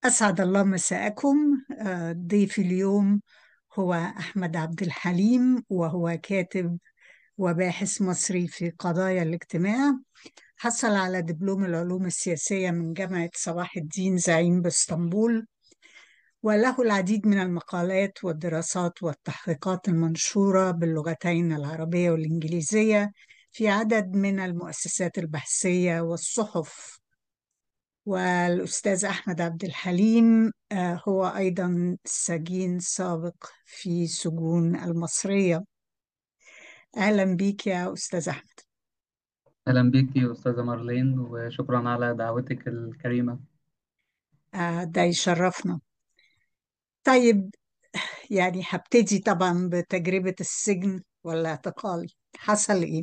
أسعد الله مساءكم آه، ضيفي اليوم هو أحمد عبد الحليم وهو كاتب وباحث مصري في قضايا الاجتماع حصل على دبلوم العلوم السياسية من جامعة صلاح الدين زعيم باسطنبول وله العديد من المقالات والدراسات والتحقيقات المنشورة باللغتين العربية والإنجليزية في عدد من المؤسسات البحثية والصحف والأستاذ أحمد عبد الحليم آه، هو أيضا سجين سابق في سجون المصرية أهلا بيك يا أستاذ أحمد أهلا بيك يا أستاذة مارلين وشكرا على دعوتك الكريمة آه، ده يشرفنا طيب يعني هبتدي طبعا بتجربة السجن والاعتقال حصل إيه؟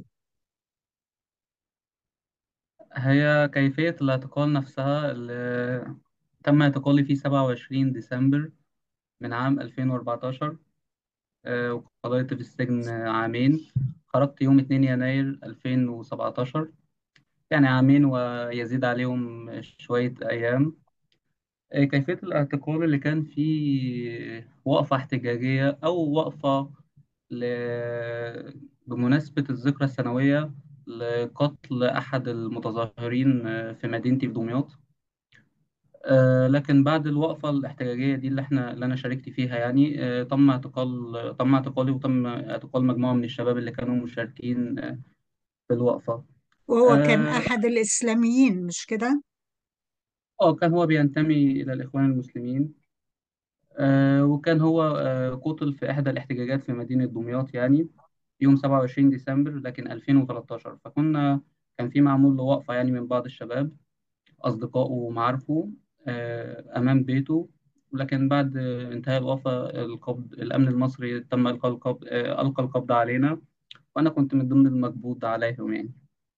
هي كيفية الاعتقال نفسها اللي تم اعتقالي في 27 ديسمبر من عام 2014 آه، وقضيت في السجن عامين خرجت يوم 2 يناير 2017 يعني عامين ويزيد عليهم شوية أيام آه، كيفية الاعتقال اللي كان فيه وقفة احتجاجية أو وقفة ل... بمناسبة الذكرى السنوية لقتل أحد المتظاهرين آه، في مدينتي في دمياط آه، لكن بعد الوقفة الاحتجاجية دي اللي احنا اللي أنا شاركت فيها يعني آه، تم اعتقال تم اعتقالي وتم اعتقال مجموعة من الشباب اللي كانوا مشاركين آه، في الوقفة وهو كان اه أحد الإسلاميين مش كده؟ آه، كان هو بينتمي إلى الإخوان المسلمين آه، وكان هو آه، قتل في إحدى الاحتجاجات في مدينة دمياط يعني يوم 27 ديسمبر لكن 2013 فكنا كان في معمول له وقفة يعني من بعض الشباب أصدقائه ومعارفه آه، أمام بيته لكن بعد انتهاء الوقفة القبض الأمن المصري تم إلقاء القبض آه، ألقى القبض علينا وأنا كنت من ضمن المقبوض عليهم يعني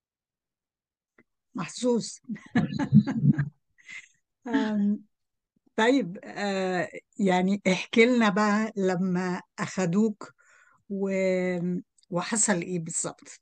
محظوظ آم، طيب آه، يعني احكي لنا بقى لما أخدوك و... وحصل إيه بالظبط؟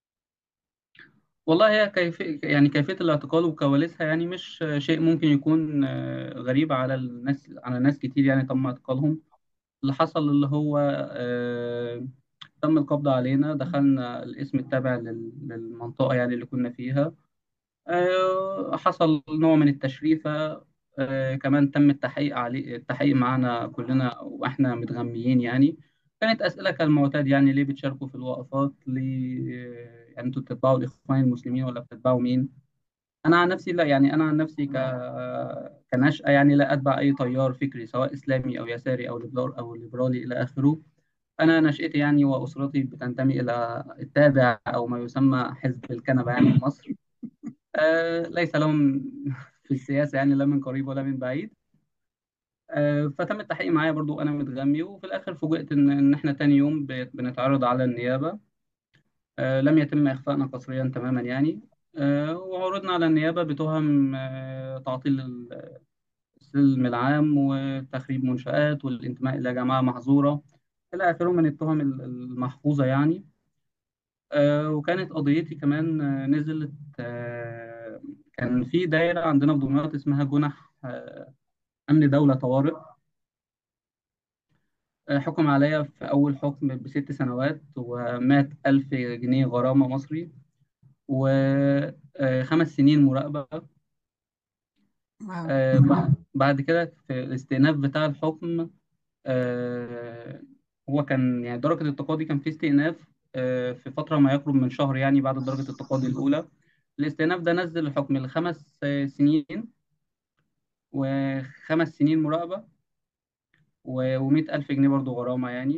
والله هي كيفية يعني كيفية الاعتقال وكواليسها يعني مش شيء ممكن يكون آه، غريب على الناس على ناس كتير يعني تم اعتقالهم اللي حصل اللي هو آه، تم القبض علينا دخلنا القسم التابع لل- للمنطقة يعني اللي كنا فيها آه، حصل نوع من التشريفة آه، كمان تم التحقيق عليه التحقيق معنا كلنا واحنا متغميين يعني كانت أسئلة كالمعتاد يعني ليه بتشاركوا في الوقفات ليه آه، يعني انتوا بتتبعوا الإخوان المسلمين ولا بتتبعوا مين أنا عن نفسي لا يعني أنا عن نفسي ك... كنشأة يعني لا أتبع أي تيار فكري سواء إسلامي أو يساري أو ليبرال أو ليبرالي إلى آخره أنا نشأتي يعني وأسرتي بتنتمي إلى التابع أو ما يسمى حزب الكنبة يعني في مصر آه ليس لهم في السياسة يعني لا من قريب ولا من بعيد آه فتم التحقيق معايا برضو أنا متغمي وفي الآخر فوجئت إن إن إحنا تاني يوم ب- بنتعرض على النيابة آه لم يتم إخفائنا قسريا تماما يعني آه وعرضنا على النيابة بتهم آه تعطيل ال- السلم العام وتخريب منشآت والانتماء إلى جماعة محظورة إلى آخره من التهم ال- المحفوظة يعني آه، وكانت قضيتي كمان آه، نزلت آه، كان في دايرة عندنا في دمياط اسمها جنح آه، أمن دولة طوارئ آه، حكم عليا في أول حكم بست سنوات ومائة ألف جنيه غرامة مصري وخمس سنين مراقبة واو آه، بع- بعد كده في الاستئناف بتاع الحكم آه، هو كان يعني درجة التقاضي كان في استئناف آه، في فترة ما يقرب من شهر يعني بعد درجة التقاضي الأولى الاستئناف ده نزل الحكم لخمس آه، سنين وخمس سنين مراقبة ومئة ألف جنيه برضو غرامة يعني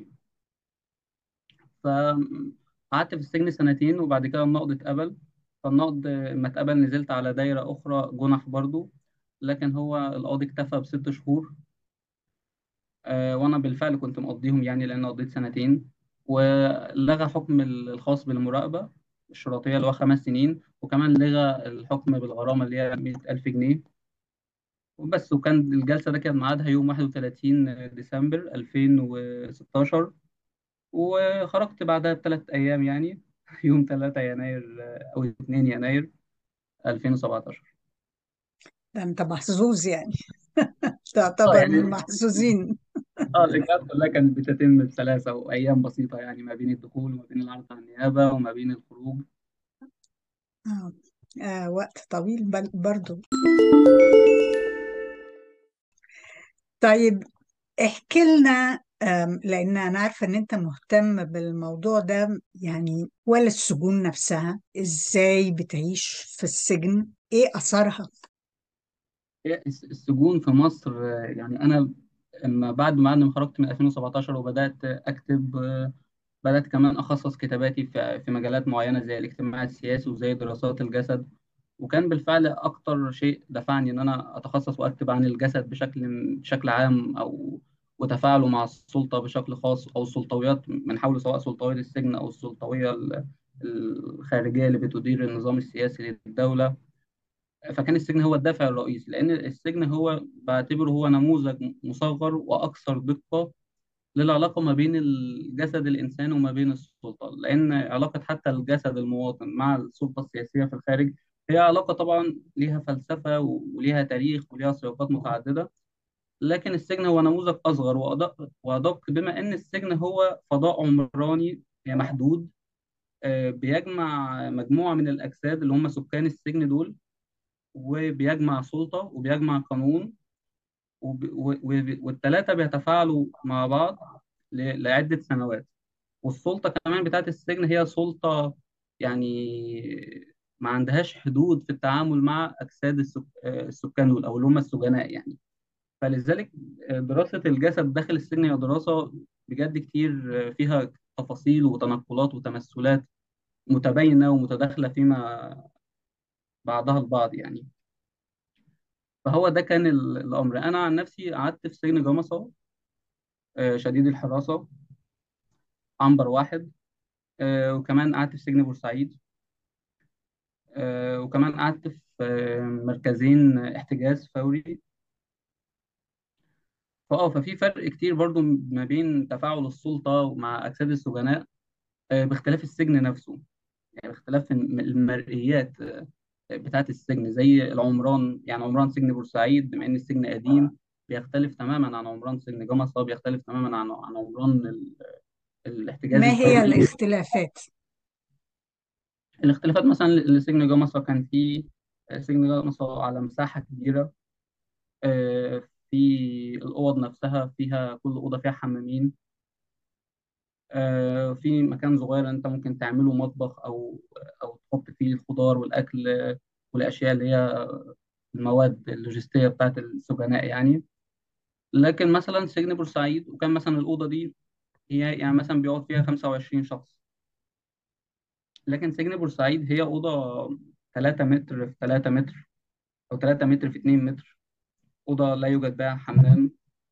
فقعدت في السجن سنتين وبعد كده النقض اتقبل فالنقض ما اتقبل نزلت على دايرة أخرى جنح برضو لكن هو القاضي اكتفى بست شهور آه، وأنا بالفعل كنت مقضيهم يعني لأن قضيت سنتين ولغى حكم الخاص بالمراقبة الشرطية اللي هو خمس سنين وكمان لغى الحكم بالغرامة اللي هي مئة ألف جنيه وبس وكان الجلسة ده كان ميعادها يوم 31 ديسمبر 2016 وخرجت بعدها بثلاث أيام يعني يوم 3 يناير أو 2 يناير 2017 ده انت محظوظ يعني اه تعتبر من يعني المحظوظين اه الإجراءات كلها كانت بتتم بسلاسة وأيام بسيطة يعني ما بين الدخول وما بين العرض على النيابة وما بين الخروج آه. آه وقت طويل بل برضو طيب احكي لنا آم، لأن أنا عارفة إن أنت مهتم بالموضوع ده يعني ولا السجون نفسها إزاي بتعيش في السجن إيه أثرها هي الس- السجون في مصر آه، يعني أنا لما بعد ما بعد ما خرجت من 2017 وبدأت أكتب آه، بدأت كمان أخصص كتاباتي في في مجالات معينة زي الاجتماع السياسي وزي دراسات الجسد وكان بالفعل أكتر شيء دفعني إن أنا أتخصص وأكتب عن الجسد بشكل بشكل عام أو وتفاعله مع السلطة بشكل خاص أو السلطويات من حوله سواء سلطوية السجن أو السلطوية ال- الخارجية اللي بتدير النظام السياسي للدولة فكان السجن هو الدافع الرئيسي لأن السجن هو بعتبره هو نموذج مصغر وأكثر دقة للعلاقة ما بين الجسد الإنساني وما بين السلطة لأن علاقة حتى الجسد المواطن مع السلطة السياسية في الخارج هي علاقة طبعا ليها فلسفة وليها تاريخ وليها سياقات متعددة لكن السجن هو نموذج أصغر وأدق وأدق بما أن السجن هو فضاء عمراني محدود آه، بيجمع مجموعة من الأجساد اللي هم سكان السجن دول وبيجمع سلطة وبيجمع قانون والثلاثة بيتفاعلوا مع بعض ل- لعدة سنوات والسلطة كمان بتاعت السجن هي سلطة يعني ما عندهاش حدود في التعامل مع أجساد السك... آه، السكان دول أو اللي هم السجناء يعني فلذلك آه، دراسة الجسد داخل السجن هي دراسة بجد كتير آه، فيها تفاصيل وتنقلات وتمثلات متباينة ومتداخلة فيما بعضها البعض يعني فهو ده كان ال- الأمر أنا عن نفسي قعدت في سجن جمصة آه، شديد الحراسة عنبر واحد آه، وكمان قعدت في سجن بورسعيد آه، وكمان قعدت في آه، مركزين احتجاز فوري فاه ففي فرق كتير برضو ما بين تفاعل السلطة مع أجساد السجناء آه، باختلاف السجن نفسه يعني باختلاف الم- المرئيات آه، بتاعة السجن زي العمران يعني عمران سجن بورسعيد بما إن السجن قديم بيختلف تماما عن عمران سجن جمصة بيختلف تماما عن عن عمران ال- الاحتجاز ما هي الفوري الاختلافات الاختلافات مثلا لسجن جمصة كان في آه، سجن جمصة على مساحة كبيرة آه، في الأوض نفسها فيها كل أوضة فيها حمامين آه، في مكان صغير أنت ممكن تعمله مطبخ أو أو تحط فيه الخضار والأكل آه، والأشياء اللي هي المواد اللوجستية بتاعت السجناء يعني لكن مثلا سجن بورسعيد وكان مثلا الأوضة دي هي يعني مثلا بيقعد فيها 25 شخص لكن سجن بورسعيد هي أوضة 3 متر في 3 متر أو 3 متر في 2 متر أوضة لا يوجد بها حمام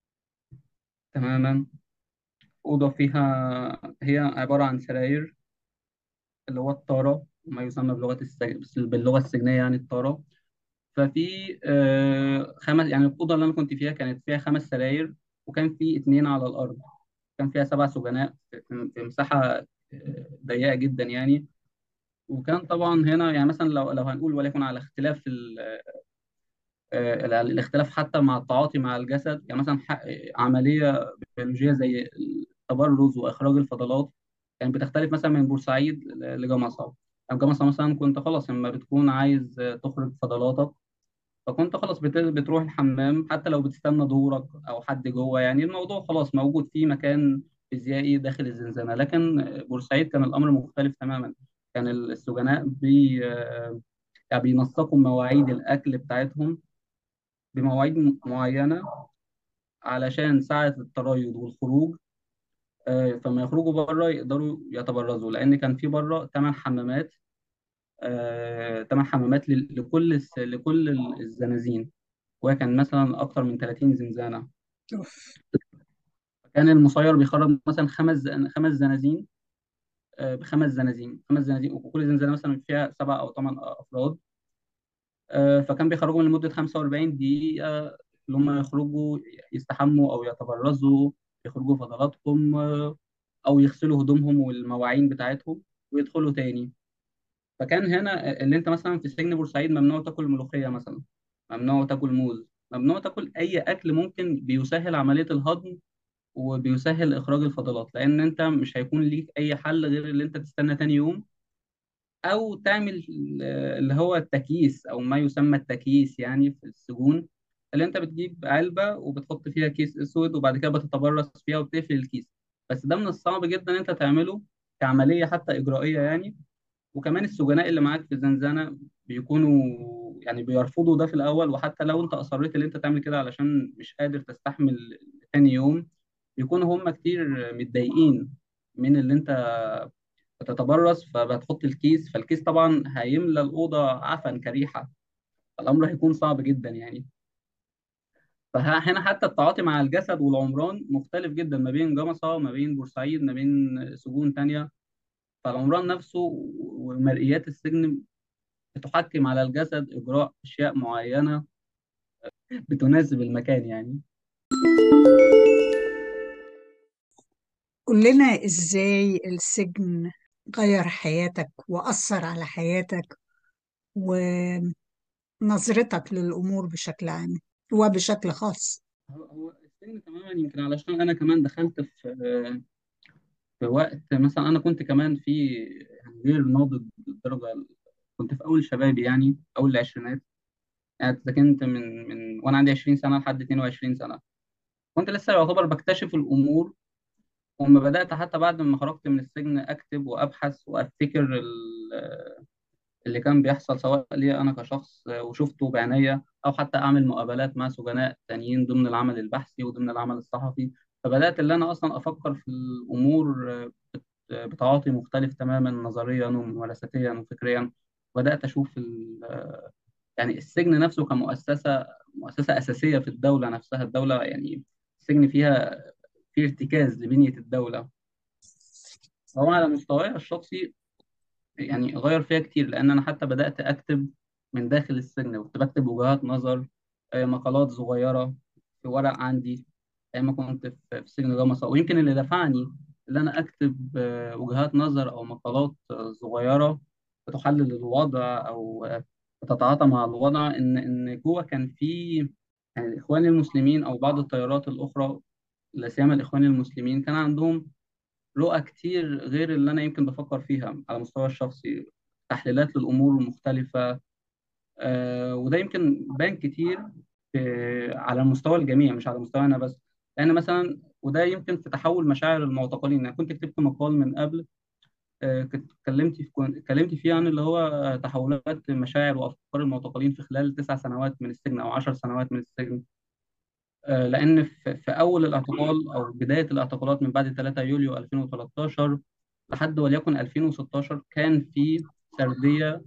تماما أوضة فيها هي عبارة عن سراير اللي هو الطارة ما يسمى بلغة السج... باللغة السجنية يعني الطارة ففي آه، خمس يعني الأوضة اللي أنا كنت فيها كانت فيها خمس سراير وكان في اتنين على الأرض كان فيها سبع سجناء في في مساحة آه، ضيقة جدا يعني وكان طبعا هنا يعني مثلا لو لو هنقول وليكن على اختلاف ال... آه، ال- الاختلاف حتى مع التعاطي مع الجسد يعني مثلا ح- عملية بيولوجية زي التبرز وإخراج الفضلات كانت بتختلف مثلا من بورسعيد ل- لجمصة يعني جمصة مثلا كنت خلاص لما بتكون عايز تخرج فضلاتك فكنت خلاص بت- بتروح الحمام حتى لو بتستنى دورك أو حد جوه يعني الموضوع خلاص موجود في مكان فيزيائي داخل الزنزانة لكن بورسعيد كان الأمر مختلف تماما كان السجناء بي يعني بينسقوا مواعيد الأكل بتاعتهم بمواعيد معينة علشان ساعة التريض والخروج آه، فما يخرجوا بره يقدروا يتبرزوا لأن كان في بره ثمان حمامات ثمان حمامات لل- لكل الس- لكل ال- الزنازين وكان مثلا أكتر من 30 زنزانة أوف. كان المسير بيخرج مثلا خمس ز- خمس زنازين آه، بخمس زنازين خمس زنازين وكل زنزانة مثلا فيها سبع أو ثمان أفراد آه، فكان بيخرجوا لمدة 45 دقيقة اللي هم يخرجوا يستحموا أو يتبرزوا يخرجوا فضلاتهم آه، أو يغسلوا هدومهم والمواعين بتاعتهم ويدخلوا تاني فكان هنا اللي أنت مثلا في سجن بورسعيد ممنوع تاكل ملوخية مثلا ممنوع تاكل موز ممنوع تاكل اي اكل ممكن بيسهل عمليه الهضم وبيسهل اخراج الفضلات لان انت مش هيكون ليك اي حل غير اللي انت تستنى تاني يوم او تعمل اللي هو التكييس او ما يسمى التكييس يعني في السجون اللي انت بتجيب علبه وبتحط فيها كيس اسود وبعد كده بتتبرص فيها وبتقفل الكيس بس ده من الصعب جدا انت تعمله كعمليه حتى اجرائيه يعني وكمان السجناء اللي معاك في الزنزانه بيكونوا يعني بيرفضوا ده في الاول وحتى لو انت اصريت ان انت تعمل كده علشان مش قادر تستحمل تاني يوم بيكونوا هم كتير متضايقين من اللي انت بتتبرص فبتحط الكيس فالكيس طبعا هيملى الأوضة عفن كريحة الأمر هيكون صعب جدا يعني فهنا حتى التعاطي مع الجسد والعمران مختلف جدا ما بين جمصة وما بين بورسعيد ما بين سجون تانية فالعمران نفسه ومرئيات السجن بتحكم على الجسد إجراء أشياء معينة بتناسب المكان يعني قول لنا إزاي السجن غير حياتك وأثر على حياتك ونظرتك للأمور بشكل عام وبشكل خاص هو هو السجن تماما يمكن علشان أنا كمان دخلت في في وقت مثلا أنا كنت كمان في يعني غير ناضج بالدرجة كنت في أول شبابي يعني أول العشرينات يعني سكنت من من وأنا عندي 20 سنة لحد 22 سنة كنت لسه يعتبر بكتشف الأمور وما بدأت حتى بعد ما خرجت من السجن أكتب وأبحث وأفتكر ال- اللي كان بيحصل سواء لي أنا كشخص وشفته بعناية أو حتى أعمل مقابلات مع سجناء تانيين ضمن العمل البحثي وضمن العمل الصحفي فبدأت اللي أنا أصلا أفكر في الأمور بت- بتعاطي مختلف تماما نظريا وممارستيا وفكريا بدأت أشوف ال- يعني السجن نفسه كمؤسسة مؤسسة أساسية في الدولة نفسها الدولة يعني السجن فيها في ارتكاز لبنية الدولة هو على مستواي الشخصي يعني غير فيها كتير لأن أنا حتى بدأت أكتب من داخل السجن كنت بكتب وجهات نظر آه، مقالات صغيرة في ورق عندي أيام ما كنت في في سجن جمصة ويمكن اللي دفعني إن أنا أكتب آه، وجهات نظر أو مقالات آه، صغيرة بتحلل الوضع أو آه، بتتعاطى مع الوضع إن إن جوه كان في يعني الإخوان المسلمين أو بعض التيارات الأخرى لا سيما الإخوان المسلمين كان عندهم رؤى كتير غير اللي أنا يمكن بفكر فيها على المستوى الشخصي تحليلات للأمور مختلفة آه وده يمكن بان كتير في على مستوى الجميع مش على مستوى أنا بس لأن مثلا وده يمكن في تحول مشاعر المعتقلين أنا كنت كتبت مقال من قبل آه كنت اتكلمت في اتكلمت فيه عن اللي هو تحولات مشاعر وأفكار المعتقلين في خلال تسع سنوات من السجن أو عشر سنوات من السجن آه، لأن في في أول الاعتقال أو بداية الاعتقالات من بعد 3 يوليو 2013 لحد وليكن 2016 كان في سردية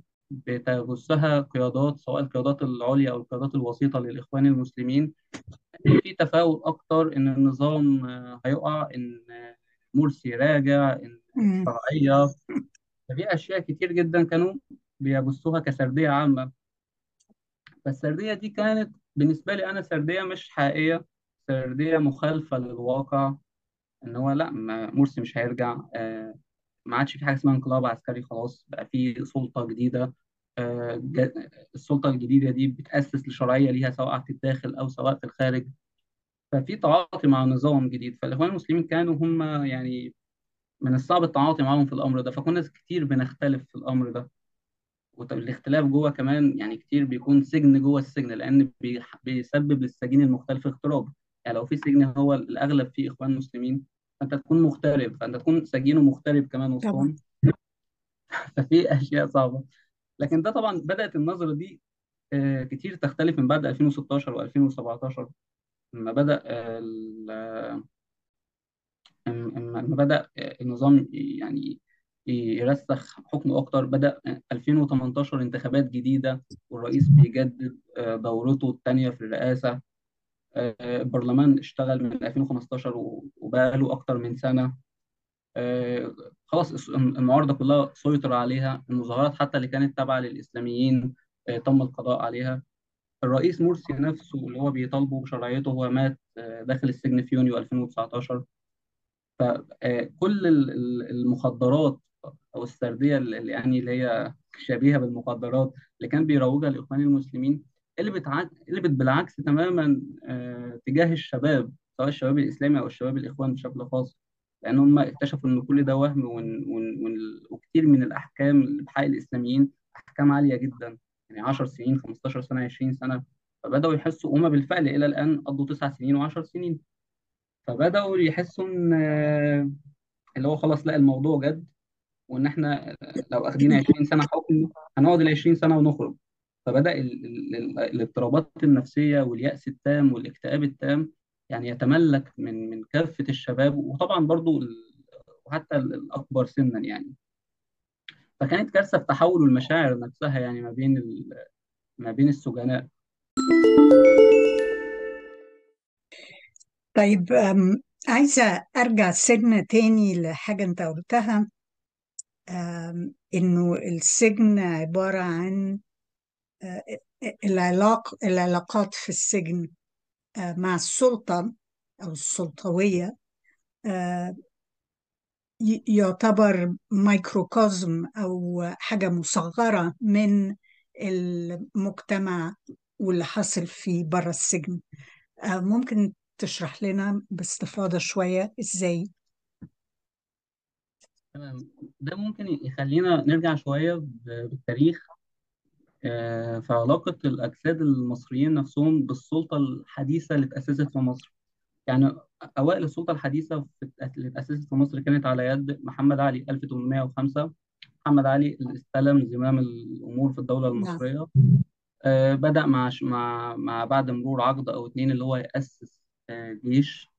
بتبثها قيادات سواء القيادات العليا أو القيادات الوسيطة للإخوان المسلمين إن في تفاؤل أكتر إن النظام آه، هيقع إن آه، مرسي راجع إن مم. الشرعية ففي أشياء كتير جدا كانوا بيبثوها كسردية عامة فالسردية دي كانت بالنسبة لي أنا سردية مش حقيقية سردية مخالفة للواقع إن هو لا ما- مرسي مش هيرجع آه، ما عادش في حاجة اسمها انقلاب عسكري خلاص بقى في سلطة جديدة آه، ج- السلطة الجديدة دي بتأسس لشرعية ليها سواء في الداخل أو سواء في الخارج ففي تعاطي مع نظام جديد فالإخوان المسلمين كانوا هم يعني من الصعب التعاطي معاهم في الأمر ده فكنا كتير بنختلف في الأمر ده والاختلاف جوه كمان يعني كتير بيكون سجن جوه السجن لان بي- بيسبب للسجين المختلف اغتراب يعني لو في سجن هو الاغلب فيه اخوان مسلمين فانت تكون مغترب فانت تكون سجين ومغترب كمان طبعا وسطهم ففي اشياء صعبه لكن ده طبعا بدات النظره دي آه، كتير تختلف من بعد 2016 و2017 لما بدا آه، ال- لما لما بدا آه، النظام يعني يرسخ حكمه اكتر بدا 2018 انتخابات جديده والرئيس بيجدد آه، دورته الثانيه في الرئاسه آه، البرلمان اشتغل من 2015 و- وبقى له اكتر من سنه آه، خلاص الس- المعارضه كلها سيطر عليها المظاهرات حتى اللي كانت تابعه للاسلاميين آه، تم القضاء عليها الرئيس مرسي نفسه اللي هو بيطالبه بشرعيته هو مات آه، داخل السجن في يونيو 2019 فكل المخدرات او السرديه اللي يعني اللي هي شبيهه بالمخدرات اللي كان بيروجها الاخوان المسلمين قلبت ع... قلبت بالعكس تماما آه، تجاه الشباب سواء الشباب الإسلامي أو الشباب الإخوان بشكل خاص لأن هم اكتشفوا إن كل ده وهم وإن وإن وإن وكتير من الأحكام اللي بحق الإسلاميين أحكام عالية جدا يعني 10 سنين 15 سنة 20 سنة فبدأوا يحسوا هم بالفعل إلى الآن قضوا 9 سنين و10 سنين فبدأوا يحسوا إن آه، اللي هو خلاص لا الموضوع جد وإن إحنا لو أخدين 20 سنة حكم هنقعد ال 20 سنة ونخرج فبدأ ال- ال- ال- الاضطرابات النفسية واليأس التام والاكتئاب التام يعني يتملك من من كافة الشباب وطبعا برضو ال- وحتى ال- الأكبر سنا يعني فكانت كارثة في تحول المشاعر نفسها يعني ما بين ال- ما بين السجناء طيب أم، عايزة أرجع سنة تاني لحاجة أنت قلتها أم، إنه السجن عبارة عن أه، العلاق العلاقات في السجن أه، مع السلطة أو السلطوية أه، ي- يعتبر مايكروكوزم أو حاجة مصغرة من المجتمع واللي حاصل فيه بره السجن أه، ممكن تشرح لنا باستفاضة شوية إزاي؟ تمام ده ممكن يخلينا نرجع شوية ب- بالتاريخ آه، في علاقة الأجساد المصريين نفسهم بالسلطة الحديثة اللي اتأسست في مصر يعني أوائل السلطة الحديثة في- اللي اتأسست في مصر كانت على يد محمد علي 1805 محمد علي اللي استلم زمام الأمور في الدولة نعم المصرية آه، بدأ مع ش- مع مع بعد مرور عقد أو اتنين اللي هو يأسس آه، جيش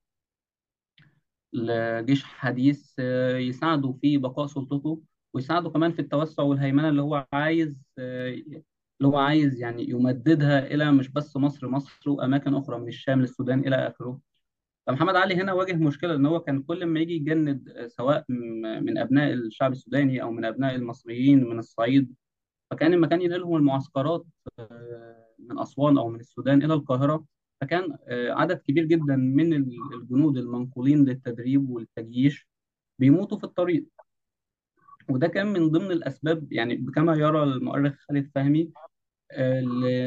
لجيش حديث آه، يساعده في بقاء سلطته ويساعده كمان في التوسع والهيمنة اللي هو عايز آه، اللي هو عايز يعني يمددها إلى مش بس مصر مصر وأماكن أخرى من الشام للسودان إلى آخره فمحمد علي هنا واجه مشكلة إن هو كان كل ما يجي يجند آه، سواء م- من أبناء الشعب السوداني أو من أبناء المصريين من الصعيد فكان المكان ينقلهم المعسكرات آه، من أسوان أو من السودان إلى القاهرة فكان آه، عدد كبير جدا من ال- الجنود المنقولين للتدريب والتجييش بيموتوا في الطريق وده كان من ضمن الأسباب يعني كما يرى المؤرخ خالد فهمي آه،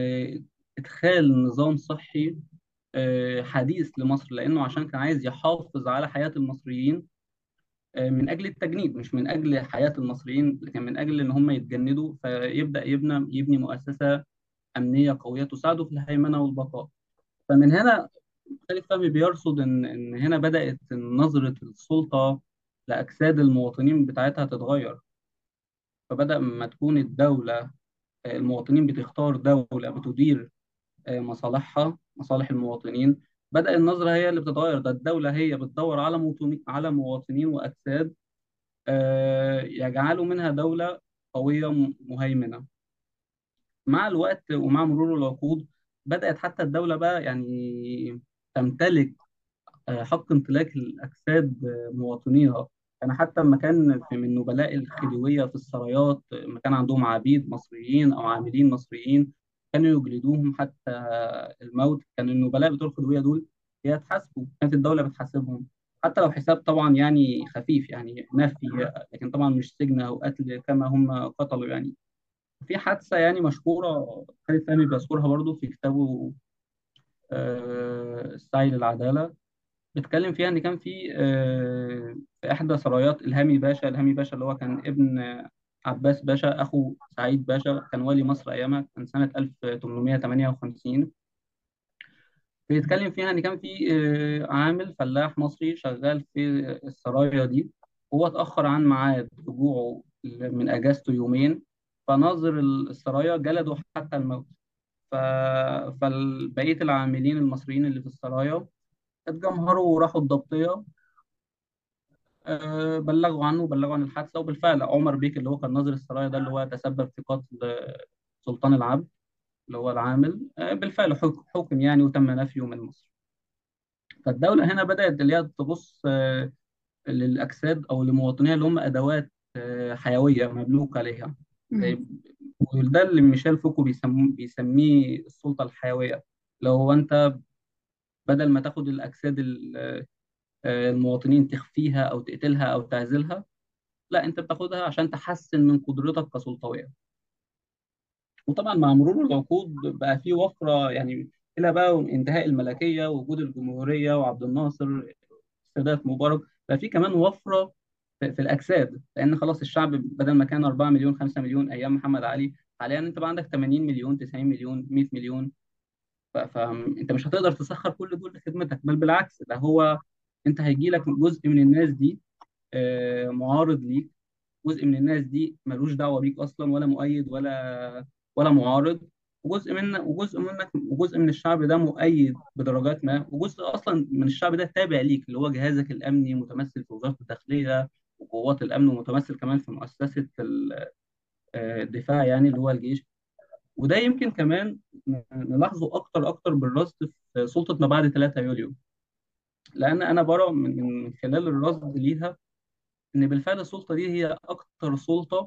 لإدخال نظام صحي آه، حديث لمصر لأنه عشان كان عايز يحافظ على حياة المصريين آه، من أجل التجنيد مش من أجل حياة المصريين لكن من أجل إن هم يتجندوا فيبدأ يبنى يبني مؤسسة أمنية قوية تساعده في الهيمنة والبقاء فمن هنا خالد فهمي بيرصد إن إن هنا بدأت نظرة السلطة لأجساد المواطنين بتاعتها تتغير فبدأ ما تكون الدولة آه، المواطنين بتختار دولة بتدير آه، مصالحها مصالح المواطنين بدأ النظرة هي اللي بتتغير ده الدولة هي بتدور على مواطنين على مواطنين وأجساد آه، يجعلوا منها دولة قوية م- مهيمنة مع الوقت ومع مرور العقود بدأت حتى الدولة بقى يعني تمتلك آه، حق امتلاك الأجساد آه، مواطنيها يعني حتى لما كان في من نبلاء الخديوية في السرايات آه، لما كان عندهم عبيد مصريين أو عاملين مصريين كانوا يجلدوهم حتى الموت كان النبلاء بتوع الخديوية دول بيتحاسبوا كانت الدولة بتحاسبهم حتى لو حساب طبعا يعني خفيف يعني نفي لكن طبعا مش سجن أو قتل كما هم قتلوا يعني في حادثة يعني مشهورة خالد فهمي بيذكرها برضو في كتابه آه، السعي للعدالة بيتكلم فيها إن كان في آه، في إحدى سرايات إلهامي باشا إلهامي باشا اللي هو كان ابن آه، عباس باشا أخو سعيد باشا كان والي مصر أيامها كان سنة 1858 بيتكلم فيها إن كان في آه، عامل فلاح مصري شغال في السرايا دي هو اتأخر عن ميعاد رجوعه من أجازته يومين فناظر السرايا جلده حتى الموت ف... فبقية العاملين المصريين اللي في السرايا اتجمهروا وراحوا الضبطية آه، بلغوا عنه وبلغوا عن الحادثة وبالفعل عمر بيك اللي هو كان ناظر السرايا ده اللي هو تسبب في قتل آه، سلطان العبد اللي هو العامل آه، بالفعل حك- حكم يعني وتم نفيه من مصر فالدولة هنا بدأت اللي هي تبص آه، للأجساد أو لمواطنيها اللي هم أدوات آه، حيوية مملوكة عليها مم. زي وده اللي ميشيل فوكو بيسميه بيسميه السلطة الحيوية لو هو أنت بدل ما تاخد الأجساد ال- آه، المواطنين تخفيها أو تقتلها أو تعزلها لا أنت بتاخدها عشان تحسن من قدرتك كسلطوية وطبعا مع مرور العقود بقى في وفره يعني الى بقى انتهاء الملكيه ووجود الجمهوريه وعبد الناصر السادات مبارك بقى في كمان وفره في, في الاجساد لان خلاص الشعب بدل ما كان 4 مليون 5 مليون ايام محمد علي حاليا انت بقى عندك 80 مليون 90 مليون 100 مليون ف- فانت مش هتقدر تسخر كل دول لخدمتك بل بالعكس ده هو انت هيجي لك جزء من الناس دي آه، معارض ليك جزء من الناس دي ملوش دعوه بيك اصلا ولا مؤيد ولا ولا معارض وجزء من وجزء منك وجزء من الشعب ده مؤيد بدرجات ما وجزء اصلا من الشعب ده تابع ليك اللي هو جهازك الامني متمثل في وزاره الداخليه وقوات الامن ومتمثل كمان في مؤسسه ال- آه، الدفاع يعني اللي هو الجيش وده يمكن كمان نلاحظه اكتر اكتر بالرصد في سلطه ما بعد 3 يوليو لان انا برى من من خلال الرصد ليها ان بالفعل السلطه دي هي اكتر سلطه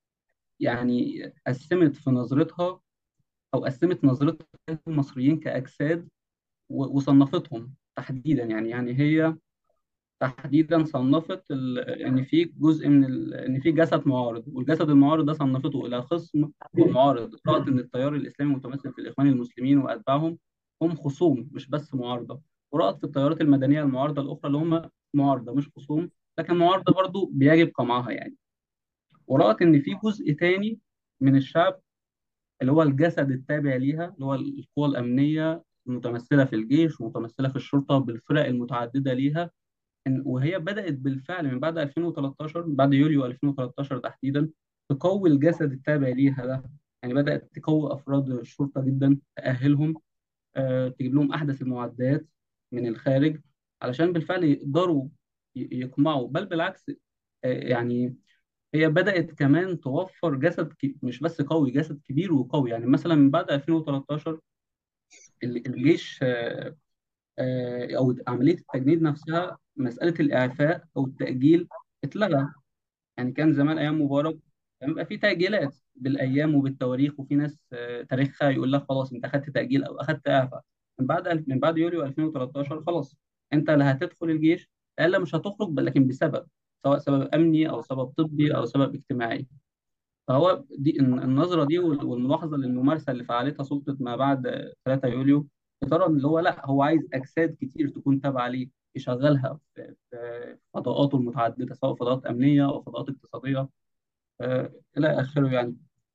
يعني قسمت في نظرتها او قسمت نظرتها للمصريين كاجساد و- وصنفتهم تحديدا يعني يعني هي تحديدا صنفت ال... ان في جزء من ال... ان في جسد معارض والجسد المعارض ده صنفته الى خصم ومعارض رأت ان التيار الاسلامي المتمثل في الاخوان المسلمين واتباعهم هم خصوم مش بس معارضه ورأت في التيارات المدنيه المعارضه الاخرى اللي هم معارضه مش خصوم لكن معارضه برضو بيجب قمعها يعني ورأت ان في جزء تاني من الشعب اللي هو الجسد التابع ليها اللي هو القوى الامنيه المتمثله في الجيش ومتمثله في الشرطه بالفرق المتعدده ليها إن- وهي بدأت بالفعل من بعد 2013 بعد يوليو 2013 تحديدا تقوي الجسد التابع ليها ده يعني بدأت تقوي أفراد الشرطة جدا تأهلهم آه، تجيب لهم أحدث المعدات من الخارج علشان بالفعل يقدروا ي- يقمعوا بل بالعكس آه، يعني هي بدأت كمان توفر جسد ك- مش بس قوي جسد كبير وقوي يعني مثلا من بعد 2013 ال- الجيش آه، آه، او عمليه التجنيد نفسها مساله الاعفاء او التاجيل اتلغى يعني كان زمان ايام مبارك كان بيبقى في تاجيلات بالايام وبالتواريخ وفي ناس آه، تاريخها يقول لك خلاص انت اخذت تاجيل او اخذت اعفاء من بعد من بعد يوليو 2013 خلاص انت لا هتدخل الجيش الا مش هتخرج بل لكن بسبب سواء سبب امني او سبب طبي او سبب اجتماعي فهو دي الن- النظرة دي وال- والملاحظة للممارسة اللي فعلتها سلطة ما بعد 3 يوليو ترى اللي هو لا هو عايز أجساد كتير تكون تابعة ليه يشغلها في في فضاءاته المتعددة سواء فضاءات أمنية أو فضاءات اقتصادية آه، إلى آخره يعني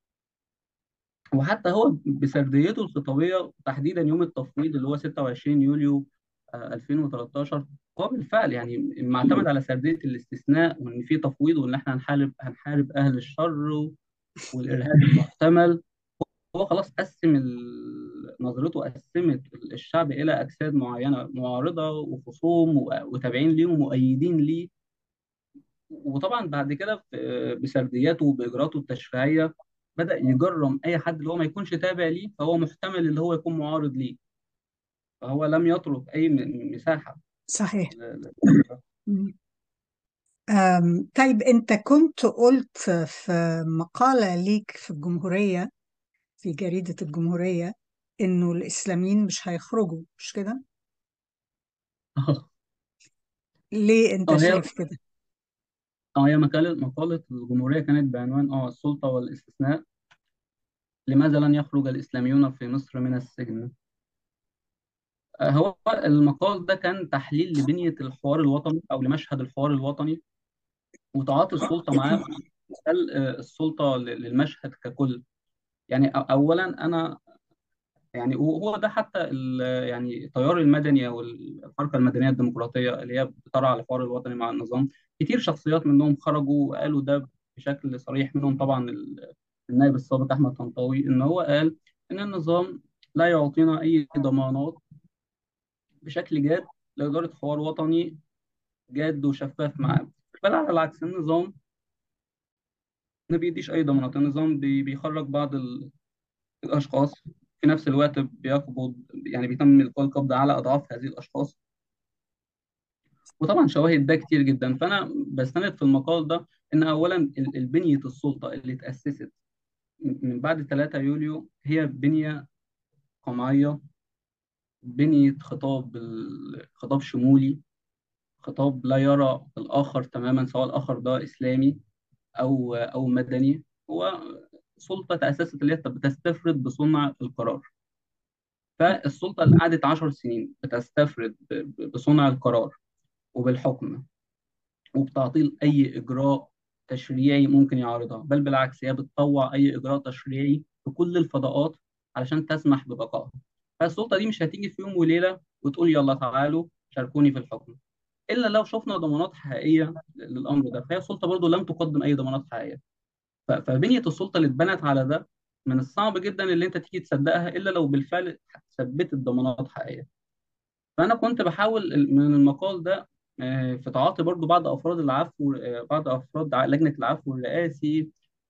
وحتى هو بسرديته الخطابية تحديدا يوم التفويض اللي هو 26 يوليو آه، 2013 هو بالفعل يعني معتمد على سردية الاستثناء وإن في تفويض وإن إحنا هنحارب هنحارب أهل الشر والإرهاب المحتمل هو خلاص قسم ال- نظرته قسمت الشعب إلى أجساد معينة معارضة وخصوم و- وتابعين ليه ومؤيدين ليه وطبعا بعد كده في- بسردياته وبإجراءاته التشريعية بدأ يجرم أي حد اللي هو ما يكونش تابع ليه فهو محتمل اللي هو يكون معارض ليه فهو لم يترك أي م- مساحة صحيح ل- ل- مم. أم، طيب أنت كنت قلت في مقالة ليك في الجمهورية في جريدة الجمهورية إنه الإسلاميين مش هيخرجوا مش كده؟ ليه أنت اه هي شايف كده؟ اه هي مقالة مقالة الجمهورية كانت بعنوان اه السلطة والاستثناء لماذا لن يخرج الإسلاميون في مصر من السجن هو المقال ده كان تحليل لبنية الحوار الوطني أو لمشهد الحوار الوطني وتعاطي السلطة معاه وخل السلطة ل- للمشهد ككل يعني أ- أولا أنا يعني وهو ده حتى ال- يعني التيار المدني أو الحركة المدنية الديمقراطية اللي هي بترعى الحوار الوطني مع النظام كتير شخصيات منهم خرجوا وقالوا ده بشكل صريح منهم طبعا ال- النائب السابق أحمد طنطاوي إن هو قال إن النظام لا يعطينا أي ضمانات بشكل جاد لإدارة حوار وطني جاد وشفاف معاه بل على العكس النظام ما بيديش أي ضمانات النظام بي- بيخرج بعض ال- الأشخاص في نفس الوقت بيقبض يعني بيتم إلقاء القبض على أضعاف هذه الأشخاص وطبعا شواهد ده كتير جدا فأنا بستند في المقال ده إن أولا ال- البنية السلطة اللي اتأسست من بعد 3 يوليو هي بنية قمعية بنية خطاب ال- خطاب شمولي خطاب لا يرى الآخر تماما سواء الآخر ده إسلامي أو أو مدني هو سلطه تاسست اللي هي بتستفرد بصنع القرار فالسلطه اللي قعدت 10 سنين بتستفرد ب- ب- بصنع القرار وبالحكم وبتعطيل اي اجراء تشريعي ممكن يعارضها بل بالعكس هي بتطوع اي اجراء تشريعي في كل الفضاءات علشان تسمح ببقائها فالسلطه دي مش هتيجي في يوم وليله وتقول يلا تعالوا شاركوني في الحكم الا لو شفنا ضمانات حقيقيه للامر ده فهي السلطه برضو لم تقدم اي ضمانات حقيقيه ف- فبنيه السلطه اللي اتبنت على ده من الصعب جدا اللي انت تيجي تصدقها الا لو بالفعل ثبتت ضمانات حقيقيه فانا كنت بحاول من المقال ده آه، في تعاطي برضو بعض افراد العفو آه، بعض افراد ع- لجنه العفو الرئاسي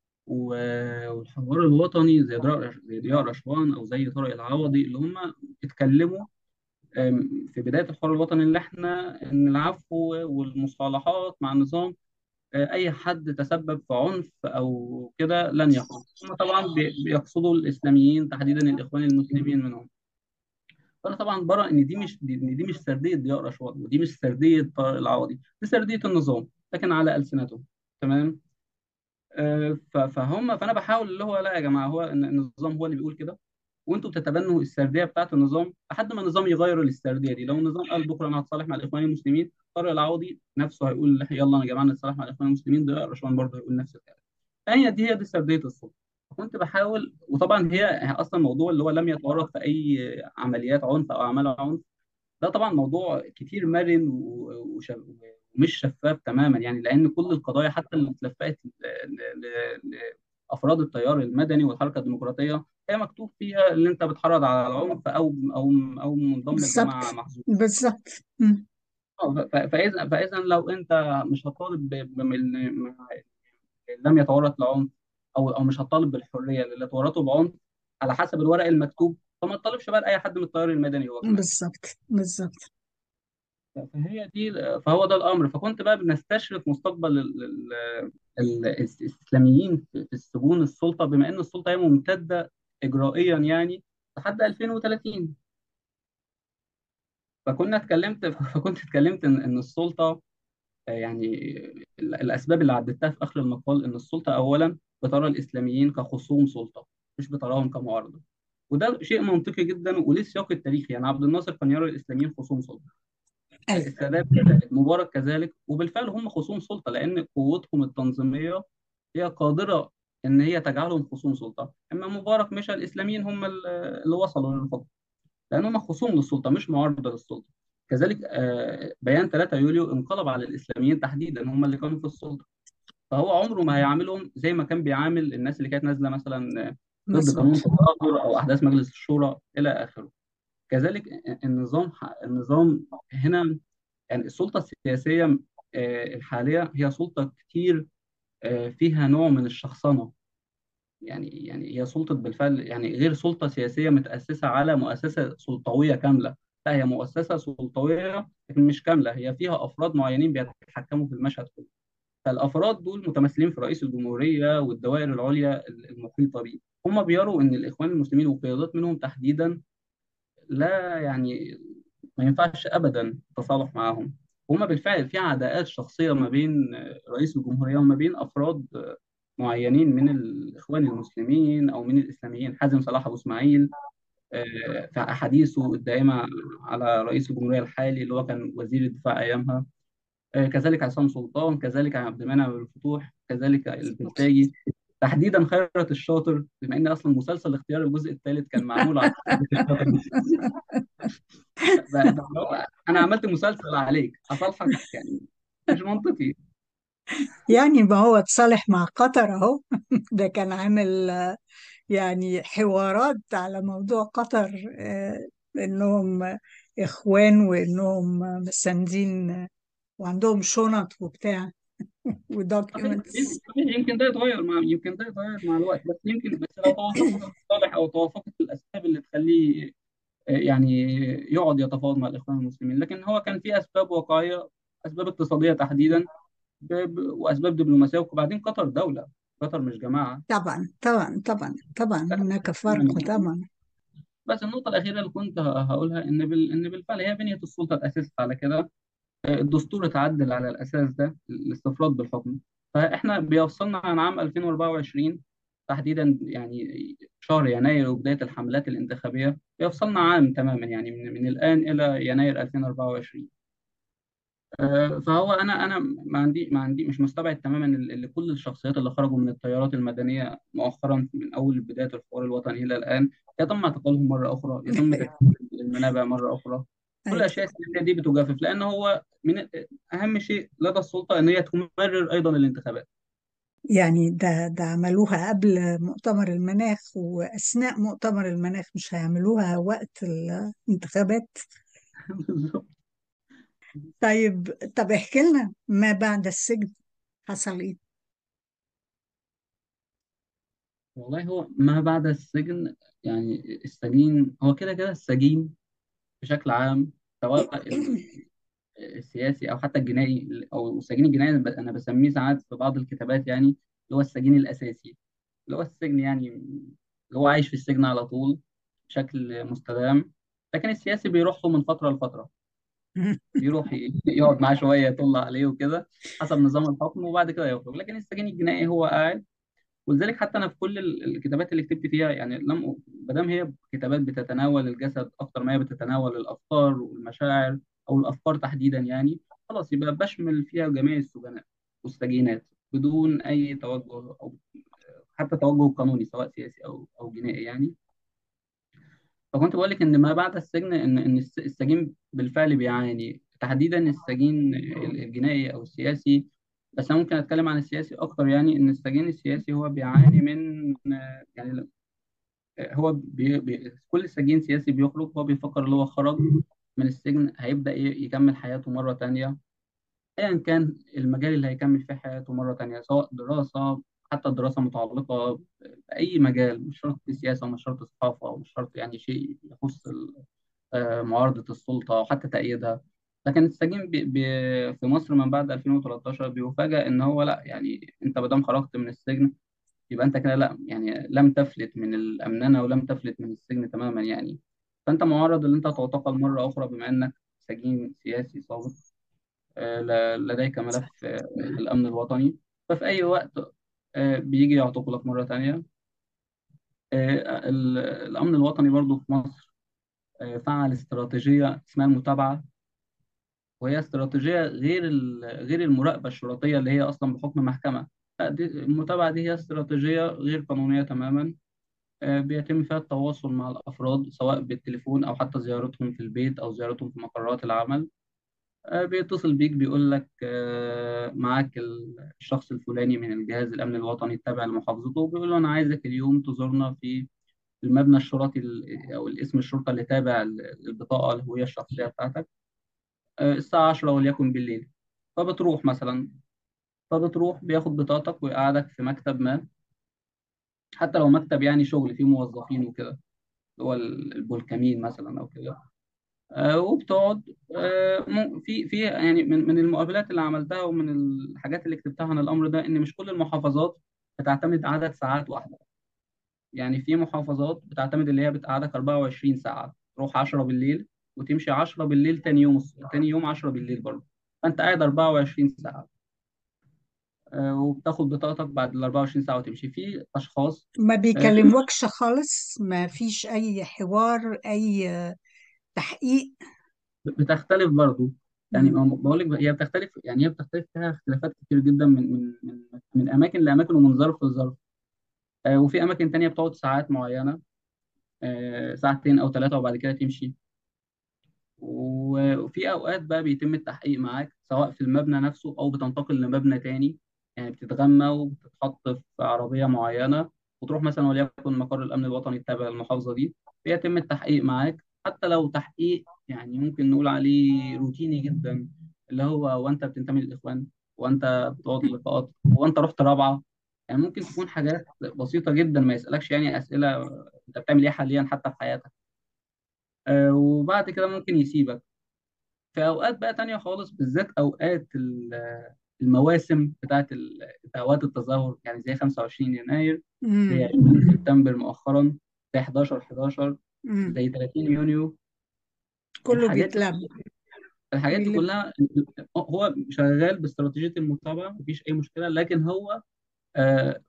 و- والحوار الوطني زي ضياء زي ضياء رشوان او زي طارق العوضي اللي هم اتكلموا آم، في بدايه الحوار الوطني اللي احنا ان العفو والمصالحات مع النظام آه، اي حد تسبب في عنف او كده لن يخرج هم طبعا بي- بيقصدوا الاسلاميين تحديدا الاخوان المسلمين منهم فانا طبعا برى ان دي مش دي, إن دي مش سرديه ضياء رشوان ودي مش سرديه طارق العوضي دي سرديه النظام لكن على السنتهم تمام آه، ف- فهم فانا بحاول اللي هو لا يا جماعه هو ان النظام هو اللي بيقول كده وانتوا بتتبنوا السرديه بتاعت النظام لحد ما النظام يغير السرديه دي لو النظام قال بكره انا هتصالح مع الاخوان المسلمين طارق العوضي نفسه هيقول يلا يا جماعه نتصالح مع الاخوان المسلمين ضياء رشوان برضه هيقول نفس الكلام هي دي هي دي سرديه السلطه كنت بحاول وطبعا هي هي اصلا موضوع اللي هو لم يتورط في اي عمليات عنف او اعمال عنف ده طبعا موضوع كتير مرن و- وش- ومش شفاف تماما يعني لان كل القضايا حتى اللي اتلفقت ل- ل- ل- لافراد التيار المدني والحركه الديمقراطيه هي مكتوب فيها ان انت بتحرض على العنف او او او منضم بالظبط لجماعه محظوظه بالظبط مم. آه، ف- فاذا فاذا لو انت مش هتطالب ب- بم- مع- لم يتورط لعنف او او مش هتطالب بالحريه اللي تورطوا بعنف على حسب الورق المكتوب فما تطالبش بقى لاي حد من التيار المدني هو كمان بالظبط بالظبط فهي دي فهو ده الامر فكنت بقى بنستشرف مستقبل ال- ال- ال- الاسلاميين في في السجون السلطه بما ان السلطه هي ممتده اجرائيا يعني لحد 2030 فكنا اتكلمت فكنت اتكلمت ان ان السلطه آه، يعني ال- الاسباب اللي عدتها في اخر المقال ان السلطه اولا بترى الاسلاميين كخصوم سلطه مش بتراهم كمعارضه وده شيء منطقي جدا وليه سياق التاريخي يعني عبد الناصر كان يرى الاسلاميين خصوم سلطه ايوه السادات كذلك مبارك كذلك وبالفعل هم خصوم سلطه لان قوتهم التنظيميه هي قادره ان هي تجعلهم خصوم سلطه اما مبارك مش الاسلاميين هم ال- اللي وصلوا للحكم لان هم خصوم للسلطه مش معارضه للسلطه كذلك آه، بيان 3 يوليو انقلب على الاسلاميين تحديدا هم اللي كانوا في السلطه فهو عمره ما هيعاملهم زي ما كان بيعامل الناس اللي كانت نازله مثلا ضد قانون مظبوط التظاهر او احداث مجلس الشورى الى اخره كذلك النظام النظام هنا يعني السلطه السياسيه آه، الحاليه هي سلطه كتير آه، فيها نوع من الشخصنه يعني يعني هي سلطه بالفعل يعني غير سلطه سياسيه متاسسه على مؤسسه سلطويه كامله لا هي مؤسسه سلطويه لكن مش كامله هي فيها افراد معينين بيتحكموا في المشهد كله فالافراد دول متمثلين في رئيس الجمهوريه والدوائر العليا المحيطه بيه هم بيروا ان الاخوان المسلمين وقيادات منهم تحديدا لا يعني ما ينفعش ابدا التصالح معاهم هما بالفعل في عداءات شخصيه ما بين رئيس الجمهوريه وما بين افراد معينين من الاخوان المسلمين او من الاسلاميين حازم صلاح ابو اسماعيل آه، في احاديثه الدائمه على رئيس الجمهوريه الحالي اللي هو كان وزير الدفاع ايامها آه، كذلك عصام سلطان كذلك عبد المنعم بن الفتوح كذلك البلتاجي تحديدا خيرت الشاطر بما ان اصلا مسلسل اختيار الجزء الثالث كان معمول على خيرت الشاطر ب- ب- انا عملت مسلسل عليك اصالحك يعني مش منطقي يعني ما هو اتصالح مع قطر اهو ده كان عامل آه، يعني حوارات على موضوع قطر آه، انهم اخوان وانهم مساندين آه، وعندهم شنط وبتاع صحيح ودوكيومنتس صحيح يمكن ده يتغير مع يمكن ده يتغير مع الوقت بس يمكن بس لو توافقت المصالح او توافقت الاسباب اللي تخليه آه، يعني يقعد يتفاوض مع الاخوان المسلمين لكن هو كان في اسباب واقعيه اسباب اقتصاديه تحديدا ب- ب- واسباب دبلوماسيه وبعدين قطر دوله قطر مش جماعه طبعا طبعا طبعا طبعا هناك فرق طبعا بس النقطه الاخيره اللي كنت ه- هقولها ان بال... ان بالفعل هي بنيه السلطه اتاسست على كده الدستور اتعدل على الاساس ده الاستفراد بالحكم فاحنا بيوصلنا عن عام 2024 تحديدا يعني شهر يناير وبدايه الحملات الانتخابيه يفصلنا عام تماما يعني من, من الان الى يناير 2024 آه، فهو انا انا ما عندي ما عندي مش مستبعد تماما ان كل الشخصيات اللي خرجوا من التيارات المدنيه مؤخرا من اول بدايه الحوار الوطني الى الان يتم اعتقالهم مره اخرى يتم تكثيف المنابع مره اخرى كل أيوة. الاشياء السياسيه دي بتجافف لان هو من اهم شيء لدى السلطه ان هي تمرر ايضا الانتخابات يعني ده ده عملوها قبل مؤتمر المناخ وأثناء مؤتمر المناخ مش هيعملوها وقت الانتخابات بالظبط طيب طب احكي لنا ما بعد السجن حصل ايه؟ والله هو ما بعد السجن يعني السجين هو كده كده السجين بشكل عام سواء السياسي او حتى الجنائي او السجين الجنائي انا ب- أنا بسميه ساعات في بعض الكتابات يعني اللي هو السجين الاساسي اللي هو السجن يعني اللي هو عايش في السجن على طول بشكل مستدام لكن السياسي بيروح له من فتره لفتره بيروح ي- يقعد معاه شويه يطل عليه وكده حسب نظام الحكم وبعد كده يخرج لكن السجين الجنائي هو قاعد ولذلك حتى انا في كل ال- الكتابات اللي كتبت فيها يعني لم ما دام هي كتابات بتتناول الجسد اكتر ما هي بتتناول الافكار والمشاعر او الافكار تحديدا يعني خلاص يبقى بشمل فيها جميع السجناء والسجينات بدون اي توجه او حتى توجه قانوني سواء سياسي او او جنائي يعني فكنت بقول لك ان ما بعد السجن ان ان الس- السجين بالفعل بيعاني تحديدا السجين الجنائي او السياسي بس انا ممكن اتكلم عن السياسي اكتر يعني ان السجين السياسي هو بيعاني من يعني هو بي بي كل سجين سياسي بيخرج هو بيفكر اللي هو خرج من السجن هيبدأ ي- يكمل حياته مرة تانية ايا كان المجال اللي هيكمل فيه حياته مرة تانية سواء دراسة حتى الدراسة متعلقة بأي مجال مش شرط السياسة ومش شرط الثقافة ومش شرط يعني شيء يخص ال- آه، معارضة السلطة أو حتى تأييدها لكن السجين بي بي في مصر من بعد 2013 بيفاجأ إن هو لا يعني أنت ما دام خرجت من السجن يبقى أنت كده لا يعني لم تفلت من الأمننة ولم تفلت من السجن تماما يعني فأنت معرض إن أنت تعتقل مرة أخرى بما إنك سجين سياسي سابق آه، ل- لديك ملف آه، في الأمن الوطني ففي أي وقت آه، بيجي يعتقلك مرة تانية آه، ال- الأمن الوطني برضو في مصر آه، فعل استراتيجية اسمها المتابعة وهي استراتيجية غير ال- غير المراقبة الشرطية اللي هي أصلا بحكم محكمة لا، دي المتابعة دي هي استراتيجية غير قانونية تماما آه، بيتم فيها التواصل مع الأفراد سواء بالتليفون أو حتى زيارتهم في البيت أو زيارتهم في مقرات العمل آه، بيتصل بيك بيقول لك آه، معاك ال- الشخص الفلاني من الجهاز الأمن الوطني التابع لمحافظته وبيقول له أنا عايزك اليوم تزورنا في المبنى الشرطي ال- أو الاسم الشرطة اللي تابع ال- البطاقة الهوية الشخصية بتاعتك آه، الساعة 10 وليكن بالليل فبتروح مثلا فبتروح بياخد بطاقتك ويقعدك في مكتب ما حتى لو مكتب يعني شغل فيه موظفين وكده اللي هو ال- البولكامين مثلا أو كده آه، وبتقعد آه، مم- في في يعني من من المقابلات اللي عملتها ومن الحاجات اللي كتبتها عن الامر ده ان مش كل المحافظات بتعتمد عدد ساعات واحده يعني في محافظات بتعتمد اللي هي بتقعدك 24 ساعه تروح 10 بالليل وتمشي 10 بالليل تاني يوم الص- تاني يوم 10 بالليل برضه فانت قاعد 24 ساعه آه، وبتاخد بطاقتك بعد ال 24 ساعه وتمشي في اشخاص ما آه، بيكلموكش خالص ما فيش أي حوار أي تحقيق بتختلف برضه يعني مم. ما بقول لك هي بتختلف يعني هي بتختلف فيها اختلافات كتير جدا من من من من اماكن لاماكن ومن ظرف لظرف آه، وفي اماكن تانية بتقعد ساعات معينه آه، ساعتين او ثلاثه وبعد كده تمشي و- وفي اوقات بقى بيتم التحقيق معاك سواء في المبنى نفسه او بتنتقل لمبنى تاني يعني بتتغمى وبتتحط في عربيه معينه وتروح مثلا وليكن مقر الامن الوطني التابع للمحافظه دي بيتم التحقيق معاك حتى لو تحقيق يعني ممكن نقول عليه روتيني جدا اللي هو وانت بتنتمي للاخوان وانت بتقعد اللقاءات وانت رحت رابعه يعني ممكن تكون حاجات بسيطه جدا ما يسالكش يعني اسئله انت بتعمل ايه حاليا حتى في حياتك آه، وبعد كده ممكن يسيبك في اوقات بقى تانية خالص بالذات اوقات ال- المواسم بتاعت ال- اوقات التظاهر يعني زي 25 يناير زي مم. 20 سبتمبر مؤخرا زي 11 11 مم. زي 30 يونيو كله الحاجات دي بيتلم الحاجات دي بيلم كلها هو شغال باستراتيجية المتابعة مفيش أي مشكلة لكن هو آه،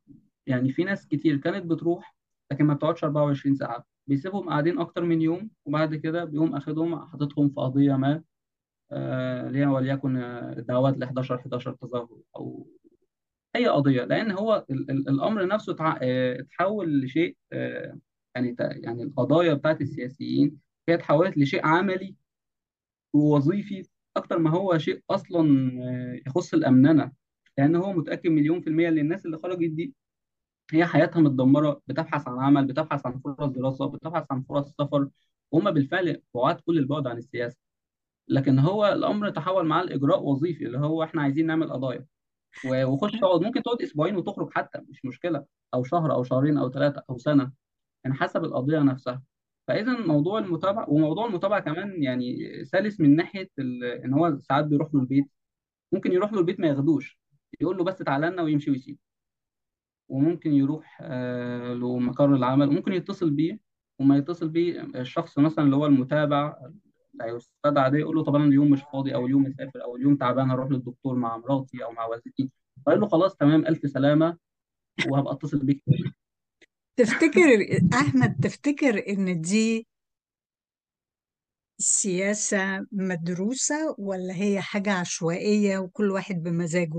يعني في ناس كتير كانت بتروح لكن ما بتقعدش 24 ساعة بيسيبهم قاعدين أكتر من يوم وبعد كده بيقوم أخدهم حاططهم في قضية ما آه، اللي هي وليكن آه، الدعوات ل 11 11 تظاهر أو أي قضية لأن هو ال- ال- الأمر نفسه تع- آه، اتحول لشيء آه، يعني ت- يعني القضايا بتاعت السياسيين هي اتحولت لشيء عملي ووظيفي أكتر ما هو شيء أصلا آه، يخص الأمننة لأن هو متأكد مليون في المية إن الناس اللي خرجت دي هي حياتها متدمرة بتبحث عن عمل بتبحث عن فرص دراسة بتبحث عن فرص سفر وهم بالفعل بعاد كل البعد عن السياسة لكن هو الأمر تحول معاه لإجراء وظيفي اللي هو إحنا عايزين نعمل قضايا و- وخش اقعد ممكن تقعد أسبوعين وتخرج حتى مش مشكلة أو شهر أو شهرين أو ثلاثة أو سنة يعني حسب القضية نفسها فإذا موضوع المتابعة وموضوع المتابعة كمان يعني سلس من ناحية ال- إن هو ساعات بيروح له البيت ممكن يروح له البيت ما ياخدوش يقول له بس تعالى لنا ويمشي ويسيب وممكن يروح آه، لمقر العمل وممكن يتصل بيه وما يتصل بيه الشخص مثلا اللي هو المتابع اللي هيستدعى ده يقول له طب انا اليوم مش فاضي او اليوم مسافر او اليوم تعبان هروح للدكتور مع مراتي او مع والدتي فيقول له خلاص تمام الف سلامه وهبقى اتصل بيك تاني تفتكر أحمد تفتكر إن دي سياسة مدروسة ولا هي حاجة عشوائية وكل واحد بمزاجه؟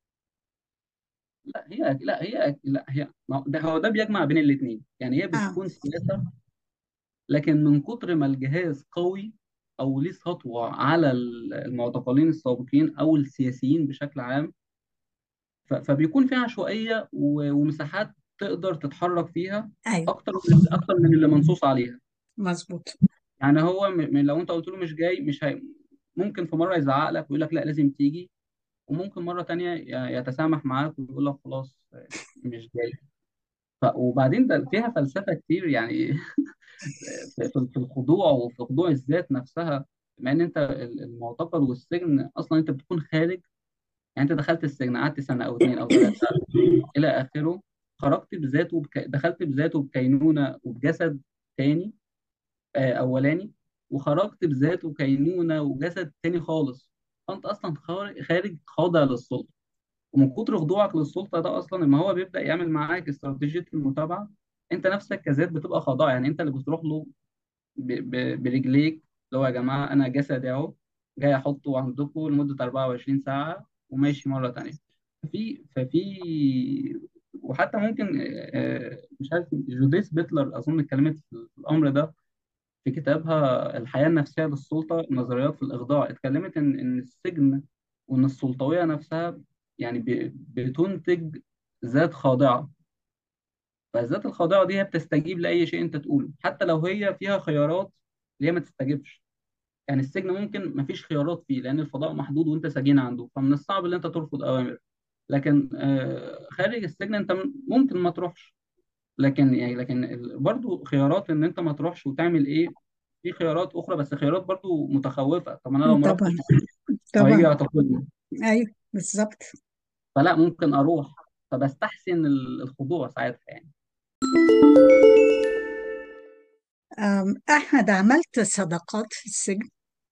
لا هي لا هي لا هي ما هو ده هو ده بيجمع بين الاثنين يعني هي آه بتكون سياسه لكن من كتر ما الجهاز قوي او ليه سطوه على المعتقلين السابقين او السياسيين بشكل عام ف- فبيكون فيها عشوائية و- ومساحات تقدر تتحرك فيها أيوه اكتر من اكتر من اللي منصوص عليها مظبوط يعني هو م- م- لو انت قلت له مش جاي مش هي ممكن في مرة يزعق لك ويقول لك لا لازم تيجي وممكن مرة تانية ي- يتسامح معاك ويقول لك خلاص مش جاي ف... وبعدين ده فيها فلسفة كتير يعني في في- في الخضوع وفي خضوع الذات نفسها بما ان انت ال- المعتقل والسجن اصلا انت بتكون خارج يعني انت دخلت السجن قعدت سنة او اتنين او ثلاثة الى اخره خرجت بذاته بك... دخلت بذاته بكينونه وبجسد تاني آه اولاني وخرجت بذاته كينونه وجسد تاني خالص فانت اصلا خارج خارج خاضع للسلطه ومن كتر خضوعك للسلطه ده اصلا ما هو بيبدا يعمل معاك استراتيجيه المتابعه انت نفسك كذات بتبقى خاضع يعني انت اللي بتروح له ب... ب... برجليك اللي هو يا جماعه انا جسدي اهو جاي احطه عندكم لمده 24 ساعه وماشي مره تانيه في ففي وحتى ممكن آه، مش عارف جوديث بيتلر اظن اتكلمت في الامر ده في كتابها الحياه النفسيه للسلطه نظريات في الاخضاع اتكلمت ان ان السجن وان السلطويه نفسها يعني ب- بتنتج ذات خاضعه فالذات الخاضعه دي هي بتستجيب لاي شيء انت تقوله حتى لو هي فيها خيارات اللي هي ما تستجيبش يعني السجن ممكن ما فيش خيارات فيه لان الفضاء محدود وانت سجين عنده فمن الصعب ان انت ترفض اوامر لكن آه، خارج السجن انت ممكن ما تروحش لكن يعني لكن ال- برضو خيارات ان انت ما تروحش وتعمل ايه في خيارات اخرى بس خيارات برضو متخوفه طب انا لو ما طبعا رحتش هو هيجي طبعا يعتقلني أيوه بالظبط فلا ممكن اروح فبستحسن ال- الخضوع ساعتها يعني أم، أحمد عملت صداقات في السجن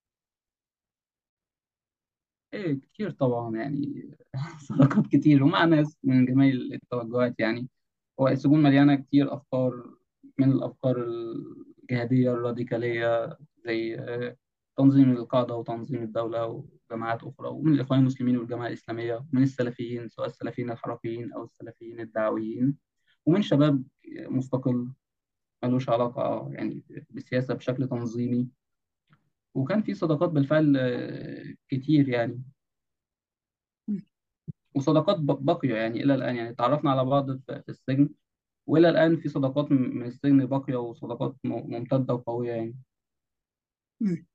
ايه كتير طبعا يعني صداقات كتير ومع ناس من جميع التوجهات يعني هو السجون مليانه كتير افكار من الافكار الجهاديه الراديكاليه زي آه، تنظيم القاعده وتنظيم الدوله وجماعات اخرى ومن الاخوان المسلمين والجماعه الاسلاميه ومن السلفيين سواء السلفيين الحركيين او السلفيين الدعويين ومن شباب مستقل ملوش علاقه يعني بالسياسه بشكل تنظيمي وكان في صداقات بالفعل آه، كتير يعني وصداقات ب- باقية يعني إلى الآن يعني تعرفنا على بعض في في السجن وإلى الآن في صداقات م- من السجن باقية وصداقات م- ممتدة وقوية يعني مم.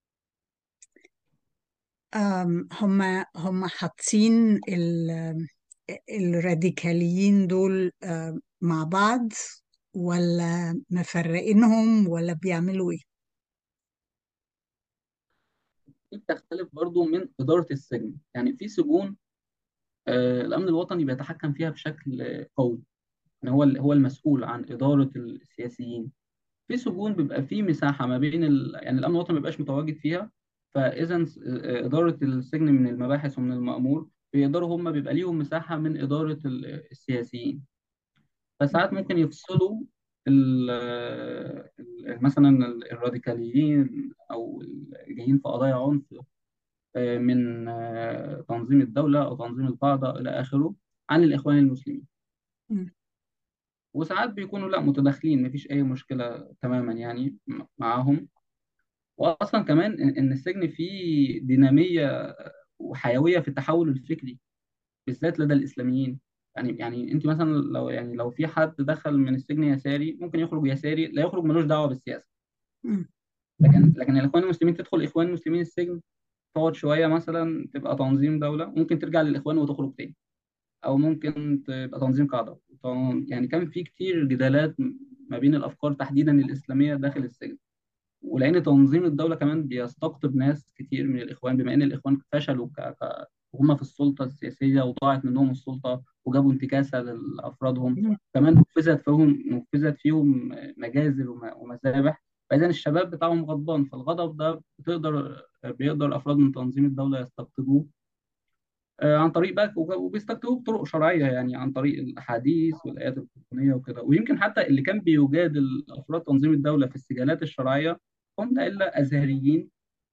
أم، هم هم حاطين ال- الراديكاليين دول أم، مع بعض ولا مفرقينهم ولا بيعملوا ايه؟ دي بتختلف برضو من إدارة السجن يعني في سجون آه، الأمن الوطني بيتحكم فيها بشكل آه، قوي يعني هو ال- هو المسؤول عن إدارة السياسيين في سجون بيبقى في مساحة ما بين ال... يعني الأمن الوطني ما بيبقاش متواجد فيها فإذا س- آه، إدارة السجن من المباحث ومن المأمور بيقدروا هم بيبقى ليهم مساحة من إدارة ال- السياسيين فساعات ممكن يفصلوا ال- ال- مثلا الراديكاليين او الجايين في قضايا عنف آه، من آه، تنظيم الدولة او تنظيم القاعدة الى اخره عن الاخوان المسلمين مم. وساعات بيكونوا لا متداخلين مفيش اي مشكلة تماما يعني م- معاهم واصلا كمان ان إن السجن فيه دينامية وحيوية في التحول الفكري بالذات لدى الاسلاميين يعني يعني انت مثلا لو يعني لو في حد دخل من السجن يساري ممكن يخرج يساري لا يخرج ملوش دعوه بالسياسه مم. لكن لكن الاخوان المسلمين تدخل اخوان المسلمين السجن تقعد شويه مثلا تبقى تنظيم دوله ممكن ترجع للاخوان وتخرج تاني او ممكن تبقى تنظيم قاعده طن- يعني كان في كتير جدالات ما بين الافكار تحديدا الاسلاميه داخل السجن ولان تنظيم الدوله كمان بيستقطب ناس كتير من الاخوان بما ان الاخوان فشلوا ك... ك... وهم في السلطه السياسيه وضاعت منهم السلطه وجابوا انتكاسه لافرادهم مم. كمان نفذت فيهم نفذت فيهم مجازر وم- ومذابح فاذا الشباب بتاعهم غضبان فالغضب ده بتقدر بيقدر افراد من تنظيم الدوله يستقطبوه آه، عن طريق بقى وب- وبيستخدموه بطرق شرعيه يعني عن طريق الاحاديث والايات القرانيه وكده ويمكن حتى اللي كان بيجادل افراد تنظيم الدوله في السجالات الشرعيه هم لا الا ازهريين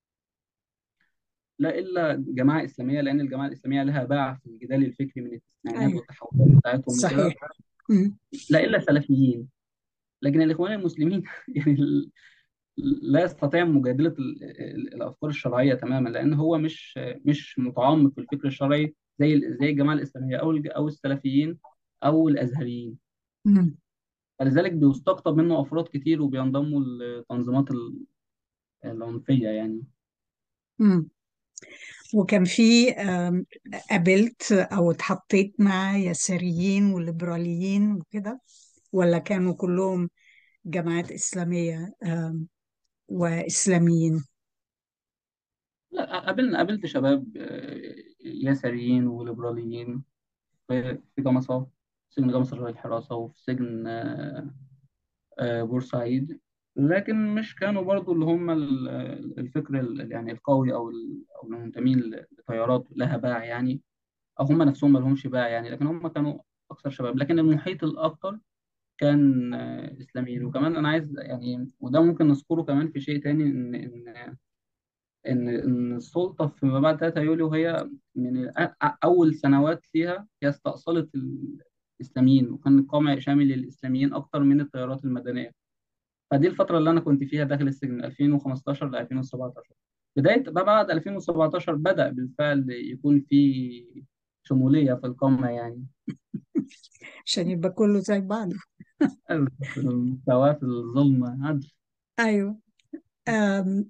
لا الا جماعه اسلاميه لان الجماعه الاسلاميه لها باع في الجدال الفكري من التسعينات أيوة والتحولات بتاعتهم صحيح وكده مم. لا الا سلفيين لكن الاخوان المسلمين يعني لا يستطيع مجادله ال- ال- الافكار الشرعيه تماما لان هو مش مش متعمق في الفكر الشرعي زي ال- زي الجماعه الاسلاميه او الج- او السلفيين او الازهريين مم. فلذلك بيستقطب منه افراد كتير وبينضموا للتنظيمات ال- العنفيه يعني مم. وكان في آم، قابلت أو اتحطيت مع يساريين وليبراليين وكده ولا كانوا كلهم جماعات إسلامية آم، وإسلاميين لا قابلنا قابلت شباب آه، يساريين وليبراليين في في جمصة سجن جمصة شرعي الحراسة وفي سجن آه، آه، بورسعيد لكن مش كانوا برضو اللي هم ال- الفكر ال- يعني القوي او ال- او المنتمين لتيارات لها باع يعني او هم نفسهم ما لهمش باع يعني لكن هم كانوا اكثر شباب لكن المحيط الاكثر كان آه، اسلاميين وكمان انا عايز يعني وده ممكن نذكره كمان في شيء تاني ان ان ان ان السلطه فيما بعد 3 يوليو هي من أ- أ- اول سنوات ليها هي استأصلت الاسلاميين وكان القمع شامل للاسلاميين اكثر من التيارات المدنيه فدي الفترة اللي أنا كنت فيها داخل السجن من 2015 ل 2017 بداية بقى بعد 2017 بدأ بالفعل يكون في شمولية في القمة يعني عشان يبقى كله زي بعضه في المساواة في الظلم عدل أيوه آم،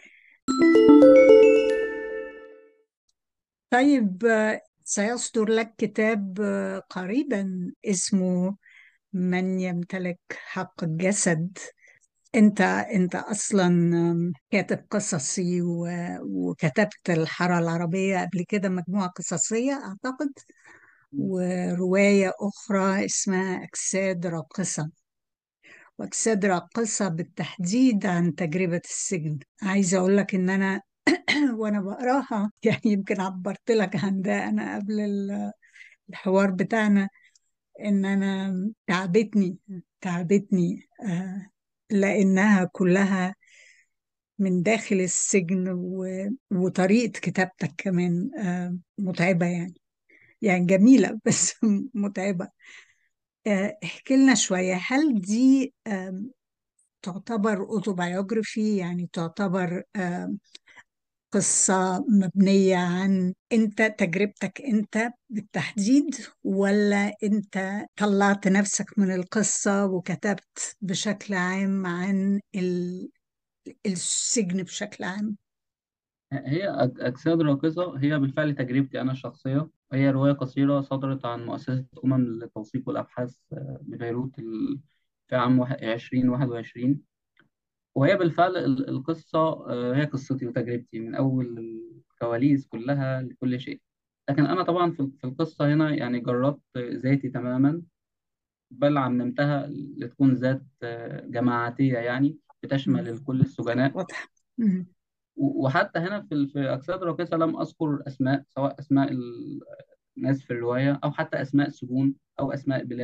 طيب آه، سيصدر لك كتاب آه، قريبا اسمه من يمتلك حق الجسد انت انت اصلا آم، كاتب قصصي و- وكتبت الحارة العربية قبل كده مجموعة قصصية اعتقد ورواية اخرى اسمها اجساد راقصة واجساد راقصة بالتحديد عن تجربة السجن عايزة اقول لك ان انا وانا بقراها يعني يمكن عبرت لك عن ده انا قبل ال- الحوار بتاعنا ان انا تعبتني تعبتني آه، لانها كلها من داخل السجن و... وطريقة كتابتك كمان آه، متعبة يعني يعني جميلة بس متعبة آه، احكي لنا شوية هل دي آم، تعتبر اوتوبايوجرافي يعني تعتبر آم، قصة مبنية عن انت تجربتك انت بالتحديد ولا انت طلعت نفسك من القصة وكتبت بشكل عام عن ال- السجن بشكل عام هي أج- أجساد راقصة هي بالفعل تجربتي أنا الشخصية هي رواية قصيرة صدرت عن مؤسسة أمم للتوثيق والأبحاث آه، ببيروت ال- في عام واحد- 2021 وهي بالفعل ال- القصة آه، هي قصتي وتجربتي من أول الكواليس كلها لكل شيء لكن أنا طبعا في في القصة هنا يعني جربت ذاتي تماما بل عممتها لتكون ذات آه، جماعاتية يعني مم. بتشمل كل السجناء واضح مم. و- وحتى هنا في ال- في أجساد راقصة لم أذكر أسماء سواء أسماء ال- الناس في الرواية أو حتى أسماء سجون أو أسماء بلاد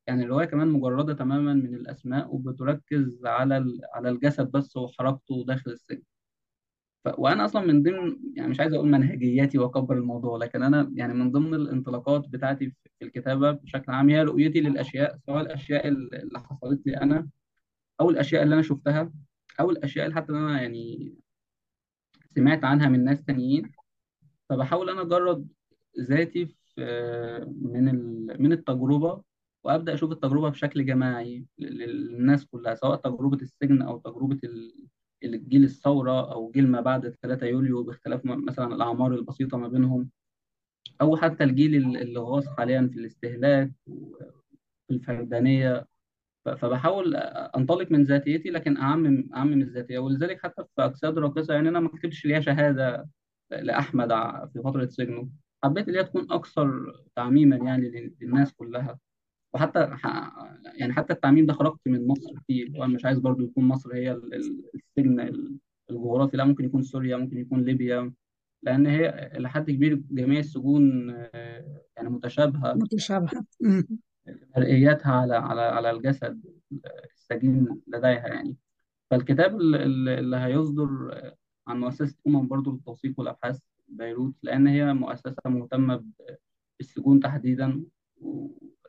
يعني الرواية كمان مجردة تماما من الأسماء وبتركز على ال- على الجسد بس وحركته داخل السجن ف... وأنا أصلا من ضمن يعني مش عايز أقول منهجياتي وأكبر الموضوع لكن أنا يعني من ضمن الانطلاقات بتاعتي في في الكتابة بشكل عام هي رؤيتي للأشياء سواء الأشياء اللي حصلت لي أنا أو الأشياء اللي أنا شفتها أو الأشياء اللي حتى أنا يعني سمعت عنها من ناس تانيين فبحاول انا اجرد ذاتي في من ال- من التجربه وابدا اشوف التجربه بشكل جماعي لل- للناس كلها سواء تجربه السجن او تجربه ال- الجيل الثوره او جيل ما بعد 3 يوليو باختلاف م- مثلا الاعمار البسيطه ما بينهم او حتى الجيل ال- اللي غاص حاليا في الاستهلاك وفي الفردانيه ف- فبحاول انطلق من ذاتيتي لكن اعمم اعمم الذاتيه ولذلك حتى في اجساد راقصه يعني انا ما كتبتش ليها شهاده لأحمد ع- في فترة سجنه حبيت اللي هي تكون أكثر تعميما يعني لل- للناس كلها وحتى ح- يعني حتى التعميم ده خرجت من مصر فيه وأنا مش عايز برضو يكون مصر هي ال- ال- السجن ال- الجغرافي لا ممكن يكون سوريا ممكن يكون ليبيا لأن هي لحد كبير جميع السجون آه، يعني متشابهة متشابهة مم. مرئياتها على على على الجسد السجين لديها يعني فالكتاب ال- ال- اللي هيصدر عن مؤسسة أمم برضو للتوثيق والأبحاث بيروت لأن هي مؤسسة مهتمة ب- بالسجون تحديدا و-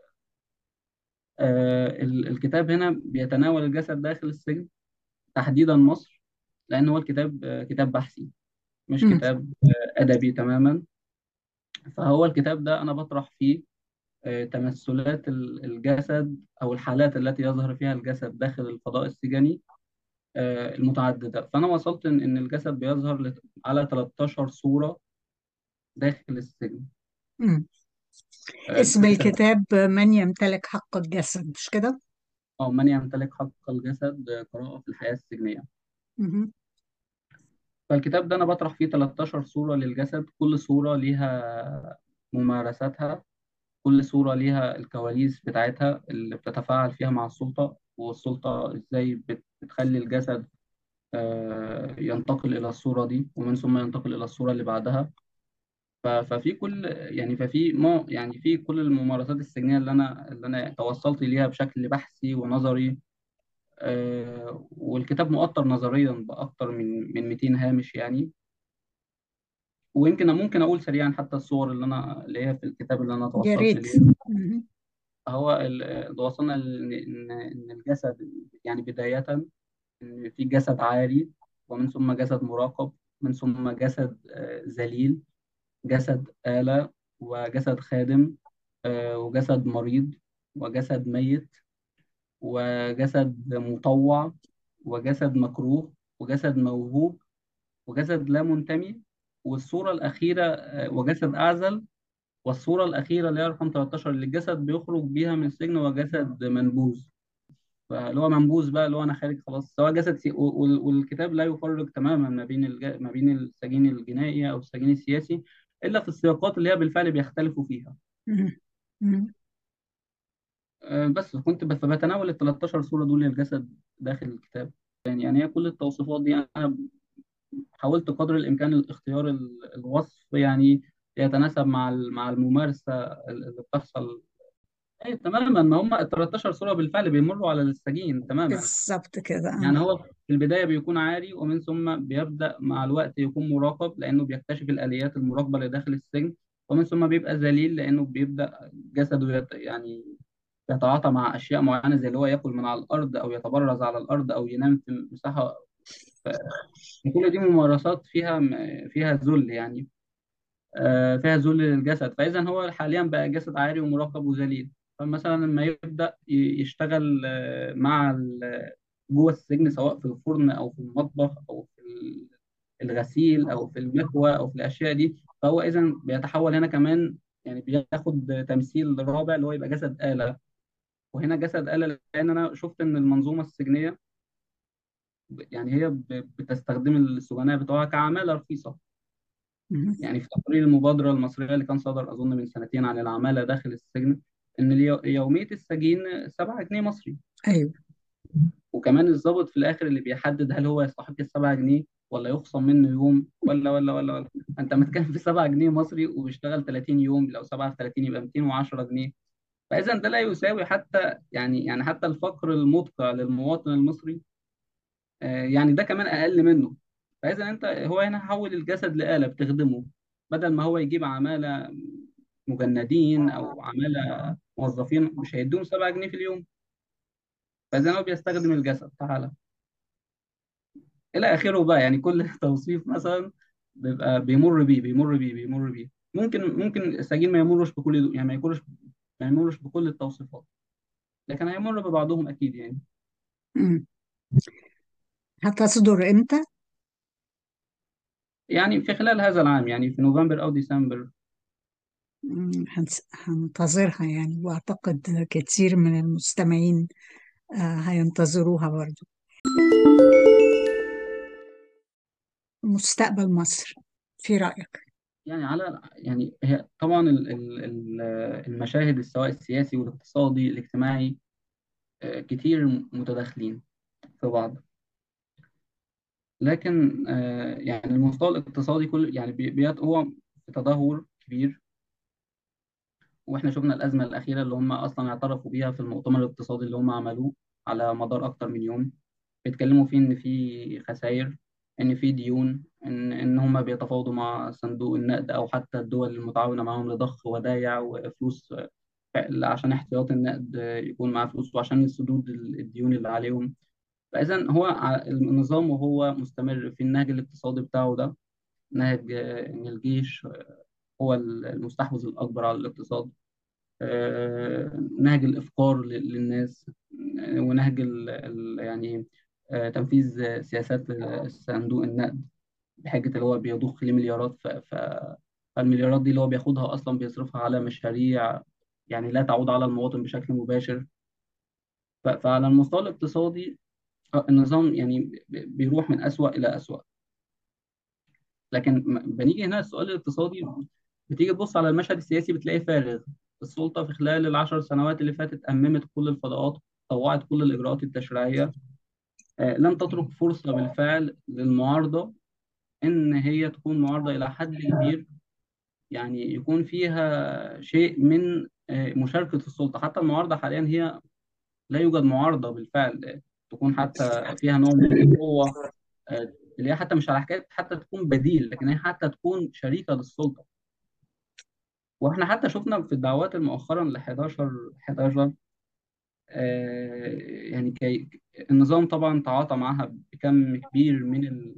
آه، ال- الكتاب هنا بيتناول الجسد داخل السجن تحديدا مصر لأن هو الكتاب آه، كتاب بحثي مش مم. كتاب آه، أدبي تماما فهو الكتاب ده أنا بطرح فيه آه، تمثلات ال- الجسد أو الحالات التي يظهر فيها الجسد داخل الفضاء السجني آه، المتعددة فأنا وصلت إن إن الجسد بيظهر لت- على 13 صورة داخل السجن مم. آه، اسم الكتاب الكتاب من يمتلك حق الجسد مش كده؟ أو من يمتلك حق الجسد آه، قراءة في الحياة السجنية مم. فالكتاب ده أنا بطرح فيه 13 صورة للجسد كل صورة ليها ممارساتها كل صورة ليها الكواليس بتاعتها اللي بتتفاعل فيها مع السلطة والسلطة إزاي بت- بتخلي الجسد آه، ينتقل إلى الصورة دي ومن ثم ينتقل إلى الصورة اللي بعدها ف- ففي كل يعني ففي ما يعني في كل الممارسات السجنية اللي أنا اللي أنا توصلت ليها بشكل بحثي ونظري آه، والكتاب مؤطر نظريا بأكتر من من 200 هامش يعني ويمكن ممكن أقول سريعا حتى الصور اللي أنا اللي هي في الكتاب اللي أنا يا توصلت ريت ليه مم. هو ال- وصلنا ل- إن إن الجسد يعني بداية إن في جسد عاري ومن ثم جسد مراقب من ثم جسد آه، ذليل جسد آلة وجسد خادم آه، وجسد مريض وجسد ميت وجسد مطوع وجسد مكروه وجسد موهوب وجسد لا منتمي والصورة الأخيرة آه، وجسد أعزل والصورة الأخيرة اللي هي رقم 13 اللي الجسد بيخرج بيها من السجن هو جسد منبوذ فاللي هو منبوذ بقى اللي هو أنا خارج خلاص سواء جسد سي... وال- والكتاب لا يفرق تماما ما بين الج... ما بين السجين الجنائي أو السجين السياسي إلا في السياقات اللي هي بالفعل بيختلفوا فيها مم. مم. آه، بس كنت بس بتناول ال 13 صورة دول للجسد داخل الكتاب يعني يعني هي كل التوصيفات دي أنا حاولت قدر الإمكان اختيار ال- الوصف يعني يتناسب مع ال- مع الممارسة اللي بتحصل أي تماما ما هم ال 13 صورة بالفعل بيمروا على السجين تماما بالظبط كده آه. يعني هو في البداية بيكون عاري ومن ثم بيبدأ مع الوقت يكون مراقب لأنه بيكتشف الآليات المراقبة اللي داخل السجن ومن ثم بيبقى ذليل لأنه بيبدأ جسده يت... يعني يتعاطى مع أشياء معينة زي اللي هو ياكل من على الأرض أو يتبرز على الأرض أو ينام في مساحة كل دي ممارسات فيها فيها ذل يعني آه، فيها ذل للجسد فإذا هو حاليا بقى جسد عاري ومراقب وذليل فمثلا لما يبدأ ي- يشتغل آه، مع ال- جوه السجن سواء في الفرن أو في المطبخ أو في ال- الغسيل أو في المكوى أو في الأشياء دي فهو إذا بيتحول هنا كمان يعني بياخد تمثيل رابع اللي هو يبقى جسد آلة وهنا جسد آلة لأن أنا شفت إن المنظومة السجنية ب- يعني هي ب- بتستخدم السجناء بتوعها كعمالة رخيصة مم. يعني في تقرير المبادرة المصرية اللي كان صدر أظن من سنتين عن العمالة داخل السجن إن اليو- يومية السجين 7 جنيه مصري أيوه وكمان الضابط في الآخر اللي بيحدد هل هو يستحق السبعة جنيه ولا يخصم منه يوم ولا ولا ولا ولا أنت متكلم في 7 جنيه مصري وبيشتغل 30 يوم لو 7 في 30 يبقى 210 جنيه فاذا ده لا يساوي حتى يعني يعني حتى الفقر المدقع للمواطن المصري آه، يعني ده كمان اقل منه فاذا انت هو هنا حول الجسد لآلة بتخدمه بدل ما هو يجيب عمالة مجندين او عمالة موظفين مش هيدوهم 7 جنيه في اليوم فاذا هو بيستخدم الجسد تعالى الى اخره بقى يعني كل توصيف مثلا بيبقى بيمر بيه بيمر بيه بيمر بيه ممكن ممكن السجين ما يمرش بكل دول يعني ما يمرش ما يمرش بكل التوصيفات لكن هيمر ببعضهم اكيد يعني مم. هتصدر امتى؟ يعني في خلال هذا العام يعني في نوفمبر او ديسمبر مم. هنس- هنتظرها يعني واعتقد كثير من المستمعين آه، هينتظروها برضو مستقبل مصر في رأيك؟ يعني على يعني هي طبعا ال- ال- ال- المشاهد سواء السياسي والاقتصادي الاجتماعي آه، كتير متداخلين في بعض لكن آه، يعني المستوى الاقتصادي كل يعني بي- بيت هو في تدهور كبير واحنا شفنا الازمه الاخيره اللي هم اصلا اعترفوا بيها في المؤتمر الاقتصادي اللي هم عملوه على مدار اكتر من يوم بيتكلموا فيه ان في خسائر ان في ديون ان ان هم بيتفاوضوا مع صندوق النقد او حتى الدول المتعاونه معاهم لضخ ودايع وفلوس عشان احتياط النقد يكون معاه فلوس وعشان سدود الديون اللي عليهم فاذا هو ع- النظام وهو مستمر في النهج الاقتصادي بتاعه ده نهج آه، ان الجيش هو المستحوذ الاكبر على الاقتصاد آه، نهج الإفقار لل- للناس آه، ونهج ال ال يعني آه، تنفيذ سياسات صندوق النقد بحجة اللي هو بيضخ ليه مليارات ف- ف- فالمليارات دي اللي هو بياخدها أصلا بيصرفها على مشاريع يعني لا تعود على المواطن بشكل مباشر ف- فعلى المستوى الاقتصادي آه، النظام يعني ب- بيروح من أسوأ إلى أسوأ لكن م- بنيجي هنا السؤال الاقتصادي بتيجي تبص على المشهد السياسي بتلاقيه فارغ السلطة في خلال العشر سنوات اللي فاتت أممت كل الفضاءات طوعت كل الإجراءات التشريعية آه، لم تترك فرصة بالفعل للمعارضة إن هي تكون معارضة إلى حد كبير يعني يكون فيها شيء من آه، مشاركة السلطة حتى المعارضة حاليا هي لا يوجد معارضة بالفعل آه، تكون حتى فيها نوع من القوة آه، اللي هي حتى مش على حكاية حتى تكون بديل لكن هي حتى تكون شريكة للسلطة واحنا حتى شفنا في الدعوات المؤخرا ل 11 11 آه، يعني كي النظام طبعا تعاطى معاها بكم كبير من ال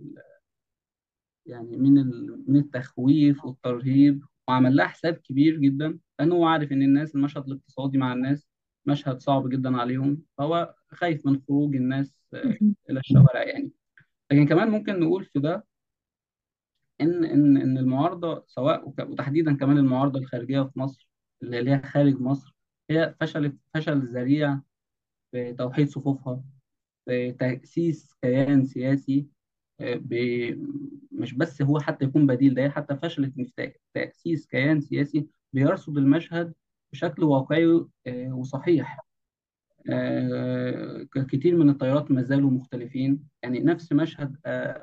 يعني من ال من التخويف والترهيب وعمل لها حساب كبير جدا لانه هو عارف ان الناس المشهد الاقتصادي مع الناس مشهد صعب جدا عليهم فهو خايف من خروج الناس آه، الى الشوارع يعني لكن كمان ممكن نقول في ده ان ان ان المعارضه سواء وك- وتحديدا كمان المعارضه الخارجيه في مصر اللي اللي هي خارج مصر هي فشلت فشل ذريع في توحيد صفوفها في تأسيس كيان سياسي آه، ب- مش بس هو حتى يكون بديل ده هي حتى فشلت في تأ- تأسيس كيان سياسي بيرصد المشهد بشكل واقعي آه، وصحيح آه، ك- كتير من التيارات ما زالوا مختلفين يعني نفس مشهد آه،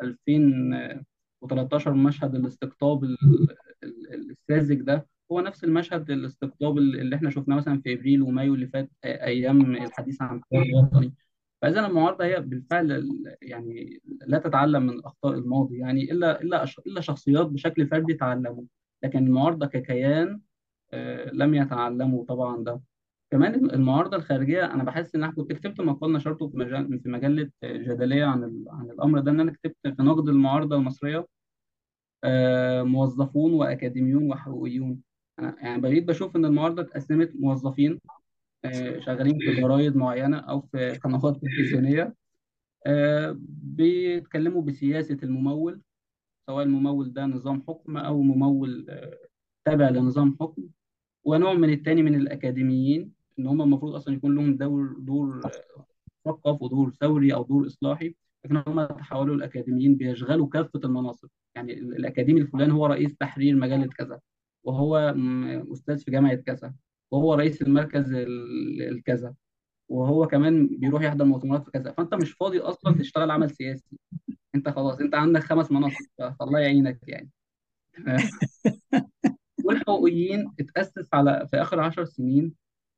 2013 مشهد الاستقطاب ال- ال- الساذج ده هو نفس المشهد الاستقطاب اللي احنا شفناه مثلا في ابريل ومايو اللي فات آه، ايام الحديث عن الحوار الوطني فاذا المعارضه هي بالفعل ال- يعني لا تتعلم من اخطاء الماضي يعني الا الا أش- الا شخصيات بشكل فردي تعلموا لكن المعارضه ككيان آه، لم يتعلموا طبعا ده كمان المعارضه الخارجيه انا بحس ان انا كنت كتبت مقال نشرته في مجال في مجله جدليه عن ال- عن الامر ده ان انا كتبت في نقد المعارضه المصريه آه، موظفون واكاديميون وحقوقيون انا يعني بقيت بشوف ان المعارضه اتقسمت موظفين آه، شغالين في جرايد معينه او في قنوات تلفزيونيه آه، بيتكلموا بسياسه الممول سواء الممول ده نظام حكم او ممول آه، تابع لنظام حكم ونوع من التاني من الأكاديميين إن هم المفروض أصلا يكون لهم دور دور مثقف ودور ثوري أو دور إصلاحي لكن هم تحولوا الأكاديميين بيشغلوا كافة المناصب يعني ال- الأكاديمي الفلاني هو رئيس تحرير مجلة كذا وهو م- أستاذ في جامعة كذا وهو رئيس المركز ال- الكذا وهو كمان بيروح يحضر مؤتمرات في كذا فأنت مش فاضي أصلا تشتغل عمل سياسي أنت خلاص أنت عندك خمس مناصب فالله يعينك يعني والحقوقيين اتأسس على في آخر عشر سنين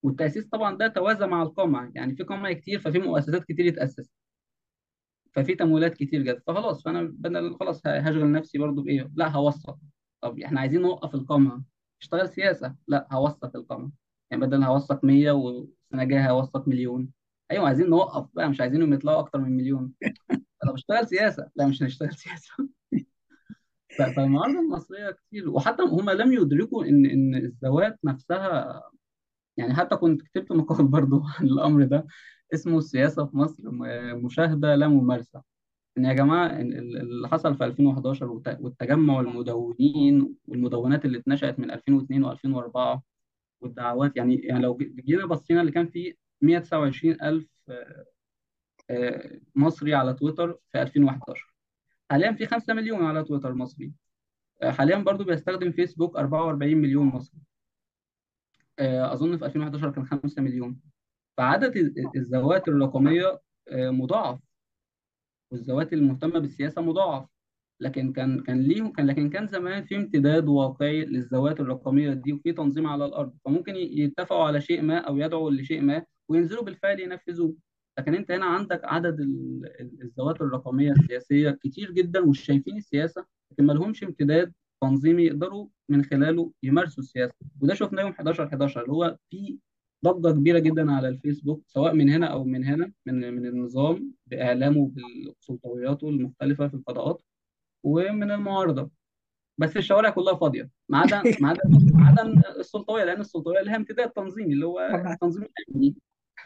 والتأسيس طبعا ده توازى مع القمع يعني في قمع كتير ففي مؤسسات كتير اتأسست ففي تمويلات كتير جت فخلاص فانا بدل خلاص ه- هشغل نفسي برضو بايه لا هوسط طب احنا عايزين نوقف القمع اشتغل سياسه لا هوسط القمع يعني بدل هوسط 100 والسنه الجايه هوسط مليون ايوه عايزين نوقف بقى مش عايزينهم يطلعوا اكتر من مليون طب اشتغل سياسه لا مش هنشتغل سياسه ف- فالمعارضه المصريه كتير وحتى هم لم يدركوا ان ان الذوات نفسها يعني حتى كنت كتبت مقال برضو عن الامر ده اسمه السياسه في مصر م- مشاهده لا ممارسه ان يا جماعه ال- ال- اللي حصل في 2011 والت- والتجمع المدونين والمدونات اللي اتنشأت من 2002 و2004 والدعوات يعني يعني لو ج- جينا بصينا اللي كان في 129 ألف آه، مصري على تويتر في 2011 حاليا في 5 مليون على تويتر مصري آه، حاليا برضو بيستخدم فيسبوك 44 مليون مصري آه، أظن في 2011 كان 5 مليون فعدد ال- الذوات الرقمية آه، مضاعف والذوات المهتمة بالسياسة مضاعف لكن كان كان ليهم كان لكن كان زمان في امتداد واقعي للذوات الرقمية دي وفي تنظيم على الأرض فممكن ي- يتفقوا على شيء ما أو يدعوا لشيء ما وينزلوا بالفعل ينفذوه لكن أنت هنا عندك عدد ال- ال- الذوات الرقمية السياسية كتير جدا ومش شايفين السياسة لكن ما لهمش امتداد تنظيمي يقدروا من خلاله يمارسوا السياسة وده شفناه يوم 11 11 اللي هو في ضجة كبيرة جدا على الفيسبوك سواء من هنا أو من هنا من من النظام بإعلامه بسلطوياته المختلفة في الفضاءات ومن المعارضة بس الشوارع كلها فاضية ما عدا ما عدا ما عدا السلطوية لأن السلطوية لها امتداد تنظيمي اللي هو طبعا التنظيم الأمني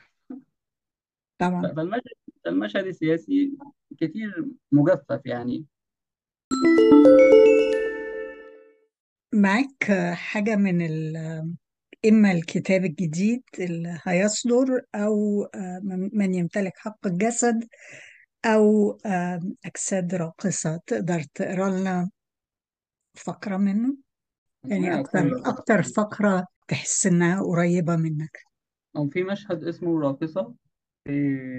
طبعا فالمشهد المشهد السياسي كتير مجفف يعني معاك حاجة من ال- إما الكتاب الجديد اللي هيصدر أو آه، من من يمتلك حق الجسد أو آه، أجساد راقصة تقدر تقرأ لنا فقرة منه يعني اسمها أكتر أجساد أكتر فقرة تحس إنها قريبة منك أو في مشهد اسمه راقصة في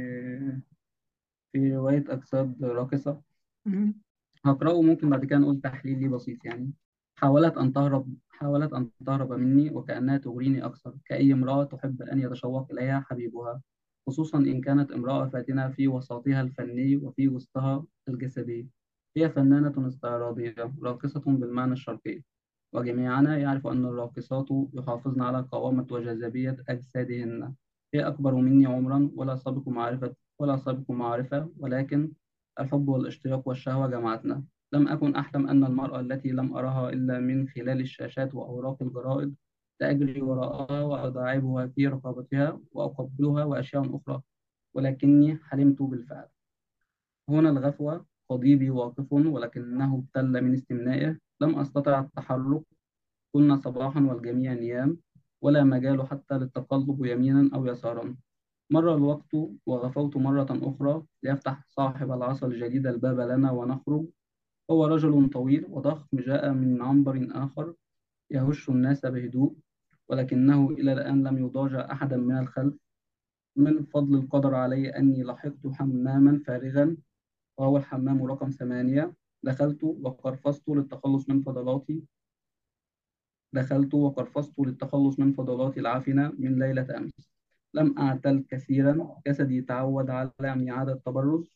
في رواية أجساد راقصة مم. هقرأه ممكن بعد كده نقول تحليلي بسيط يعني حاولت أن تهرب حاولت أن تهرب مني وكأنها تغريني أكثر كأي امرأة تحب أن يتشوق إليها حبيبها خصوصا إن كانت امرأة فاتنة في وسطها الفني وفي وسطها الجسدي هي فنانة استعراضية راقصة بالمعنى الشرقي وجميعنا يعرف أن الراقصات يحافظن على قوامة وجاذبية أجسادهن هي أكبر مني عمرا ولا سابق معرفة ولا سابق معرفة ولكن الحب والاشتياق والشهوة جمعتنا لم أكن أحلم أن المرأة التي لم أرها إلا من خلال الشاشات وأوراق الجرائد سأجري وراءها وأداعبها في رقبتها وأقبلها وأشياء أخرى ولكني حلمت بالفعل هنا الغفوة قضيبي واقف ولكنه ابتل من استمنائه لم أستطع التحرك كنا صباحا والجميع نيام ولا مجال حتى للتقلب يمينا أو يسارا مر الوقت وغفوت مرة أخرى ليفتح صاحب العصا الجديد الباب لنا ونخرج هو رجل طويل وضخم جاء من عنبر آخر يهش الناس بهدوء ولكنه إلى الآن لم يضاجع أحدا من الخلف من فضل القدر علي أني لحقت حماما فارغا وهو الحمام رقم ثمانية دخلت وقرفصت للتخلص من فضلاتي دخلت وقرفصت للتخلص من فضلاتي العافنة من ليلة أمس لم أعتل كثيرا جسدي تعود على إعادة التبرز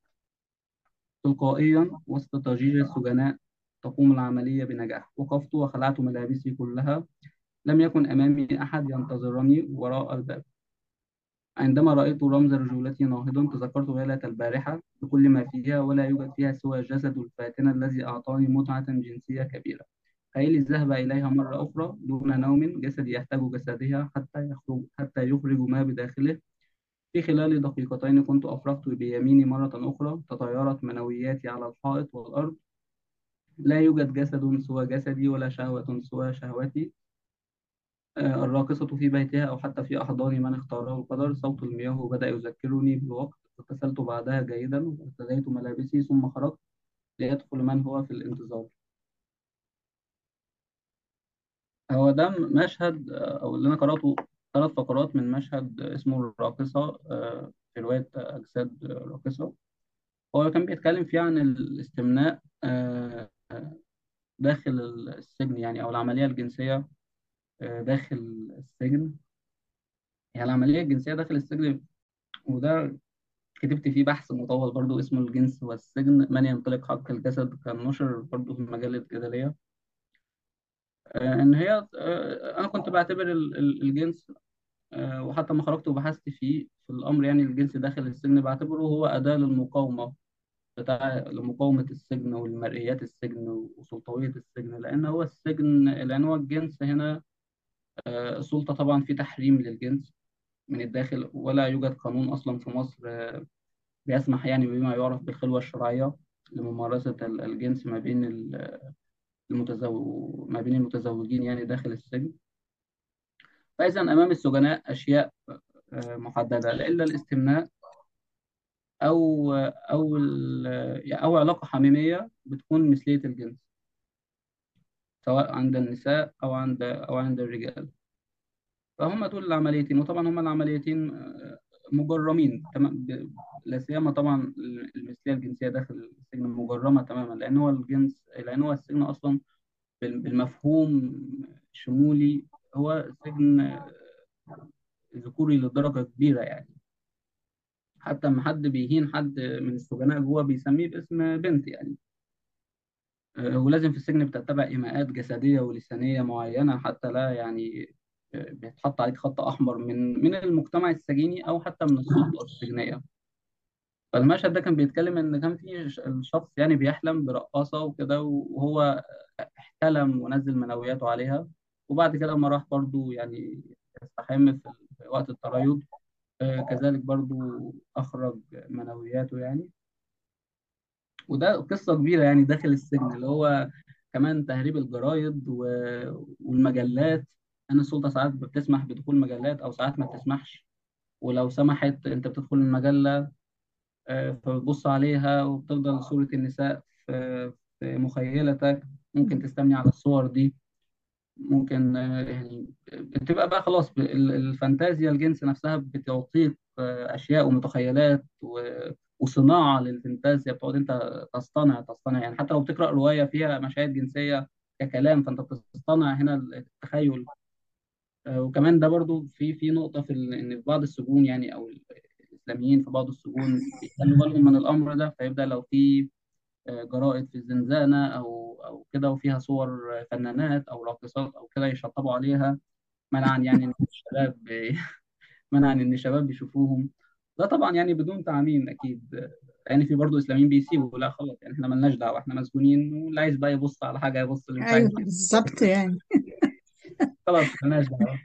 تلقائيا وسط ضجيج السجناء تقوم العملية بنجاح وقفت وخلعت ملابسي كلها لم يكن أمامي أحد ينتظرني وراء الباب عندما رأيت رمز رجولتي ناهضا تذكرت ليلة البارحة بكل ما فيها ولا يوجد فيها سوى الجسد الفاتن الذي أعطاني متعة جنسية كبيرة خيالي ذهب إليها مرة أخرى دون نوم جسدي يحتاج جسدها حتى يخرج حتى يخرج ما بداخله في خلال دقيقتين كنت أفرغت بيميني مرة أخرى تطايرت منوياتي على الحائط والأرض لا يوجد جسد سوى جسدي ولا شهوة سوى شهوتي آه، الراقصة في بيتها أو حتى في أحضان من اختاره القدر صوت المياه بدأ يذكرني بالوقت اغتسلت بعدها جيدا وارتديت ملابسي ثم خرجت ليدخل من هو في الانتظار هو ده مشهد آه، أو اللي أنا قرأته ثلاث فقرات من مشهد اسمه الراقصة آه، في رواية أجساد راقصة هو كان بيتكلم فيه عن الاستمناء آه، داخل السجن يعني أو العملية الجنسية آه، داخل السجن هي العملية الجنسية داخل السجن وده كتبت فيه بحث مطول برضو اسمه الجنس والسجن من يمتلك حق الجسد كان نشر برضو في مجلة جدلية آه، إن هي آه، أنا كنت بعتبر ال- ال- الجنس آه، وحتى ما خرجت وبحثت فيه في الأمر يعني الجنس داخل السجن بعتبره هو أداة للمقاومة بتاع لمقاومة السجن والمرئيات السجن وسلطوية السجن لأن هو السجن لأن هو الجنس هنا آه، السلطة طبعا في تحريم للجنس من الداخل ولا يوجد قانون أصلا في مصر آه، بيسمح يعني بما يعرف بالخلوة الشرعية لممارسة ال- الجنس ما بين ال- المتزوج ما بين المتزوجين يعني داخل السجن فإذا أمام السجناء أشياء آه، محددة إلا الاستمناء أو أو ال- أو علاقة حميمية بتكون مثلية الجنس سواء عند النساء أو عند أو عند الرجال فهم دول العمليتين وطبعا هم العمليتين آه، مجرمين تمام ب- لا سيما طبعا المثلية الجنسية داخل السجن مجرمة تماما لأن هو الجنس لأن هو السجن أصلا بال- بالمفهوم الشمولي هو سجن ذكوري لدرجة كبيرة يعني حتى لما حد بيهين حد من السجناء جوه بيسميه باسم بنت يعني آه، ولازم في السجن بتتبع إيماءات جسدية ولسانية معينة حتى لا يعني آه، بيتحط عليك خط أحمر من من المجتمع السجيني أو حتى من السلطة السجنية فالمشهد ده كان بيتكلم إن كان في ش- الشخص يعني بيحلم برقاصة وكده وهو احتلم ونزل منوياته عليها وبعد كده لما راح برضو يعني يستحم في في وقت التريض آه، كذلك برضو أخرج منوياته يعني وده قصة كبيرة يعني داخل السجن اللي هو كمان تهريب الجرايد و- والمجلات أن السلطة ساعات بتسمح بدخول مجلات أو ساعات ما بتسمحش ولو سمحت أنت بتدخل المجلة آه، فبتبص عليها وبتفضل صورة النساء في في مخيلتك ممكن تستمني على الصور دي ممكن آه، يعني بتبقى بقى خلاص ب- ال- الفانتازيا الجنس نفسها بتعطيك آه، أشياء ومتخيلات و- وصناعة للفانتازيا بتقعد أنت تصطنع تصطنع يعني حتى لو بتقرأ رواية فيها مشاهد جنسية ككلام فأنت بتصطنع هنا التخيل آه، وكمان ده برضو في في نقطة في ال- إن في بعض السجون يعني أو الإسلاميين في بعض السجون بيخلوا بالهم من الأمر ده فيبدأ لو في آه، جرائد في الزنزانة أو أو كده وفيها صور فنانات أو راقصات أو كده يشطبوا عليها منعا يعني إن الشباب منعا إن الشباب بيشوفوهم ده طبعا يعني بدون تعميم أكيد يعني في برضه إسلاميين بيسيبوا لا خلاص يعني إحنا ملناش دعوة إحنا مسجونين واللي عايز بقى يبص على حاجة يبص اللي مش ايوه عايز يبص بالظبط يعني خلاص ملناش دعوة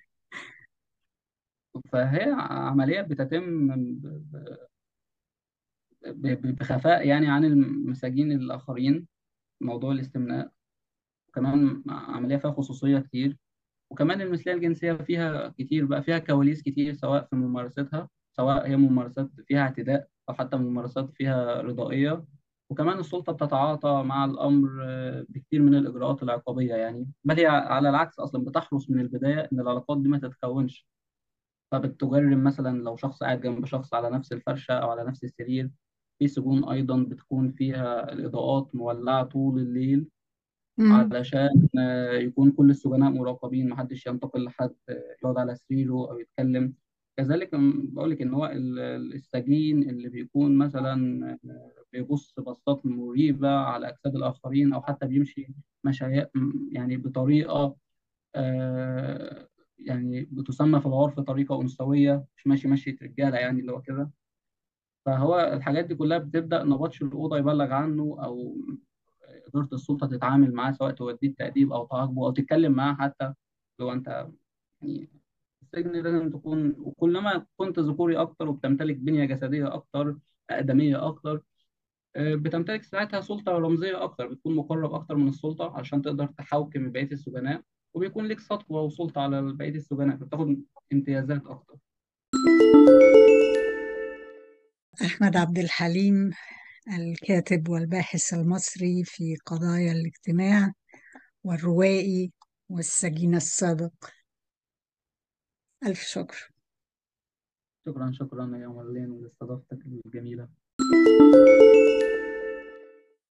فهي عملية بتتم ب- ب- ب- بخفاء يعني عن المساجين الآخرين موضوع الاستمناء وكمان عملية فيها خصوصية كتير وكمان المثلية الجنسية فيها كتير بقى فيها كواليس كتير سواء في ممارستها سواء هي ممارسات فيها اعتداء أو حتى ممارسات فيها رضائية وكمان السلطة بتتعاطى مع الأمر آه، بكتير من الإجراءات العقابية يعني بل هي على العكس أصلا بتحرص من البداية إن العلاقات دي ما تتكونش فبتجرم مثلا لو شخص قاعد جنب شخص على نفس الفرشة أو على نفس السرير في سجون أيضا بتكون فيها الإضاءات مولعة طول الليل مم. علشان آه، يكون كل السجناء مراقبين محدش ينتقل لحد آه، يقعد على سريره أو يتكلم كذلك بقول لك إن هو ال- ال- السجين اللي بيكون مثلا آه، بيبص بصات مريبة على أجساد الآخرين أو حتى بيمشي مشايا يعني بطريقة آه، يعني بتسمى في العرف طريقة أنثوية مش ماشي مشية رجالة يعني اللي هو كده فهو الحاجات دي كلها بتبدأ نبطش الأوضة يبلغ عنه أو إدارة السلطة تتعامل معاه سواء توديه التأديب أو تعاقبه أو تتكلم معاه حتى لو أنت يعني السجن لازم تكون وكلما كنت ذكوري أكتر وبتمتلك بنية جسدية أكتر أقدمية أكتر آه، بتمتلك ساعتها سلطة رمزية أكتر بتكون مقرب أكتر من السلطة عشان تقدر تحاكم بقية السجناء وبيكون لك سطوة وسلطة على بقية السجناء فبتاخد امتيازات أكتر أحمد عبد الحليم الكاتب والباحث المصري في قضايا الاجتماع والروائي والسجين السابق ألف شكر شكرا شكرا يا مرلين لاستضافتك الجميلة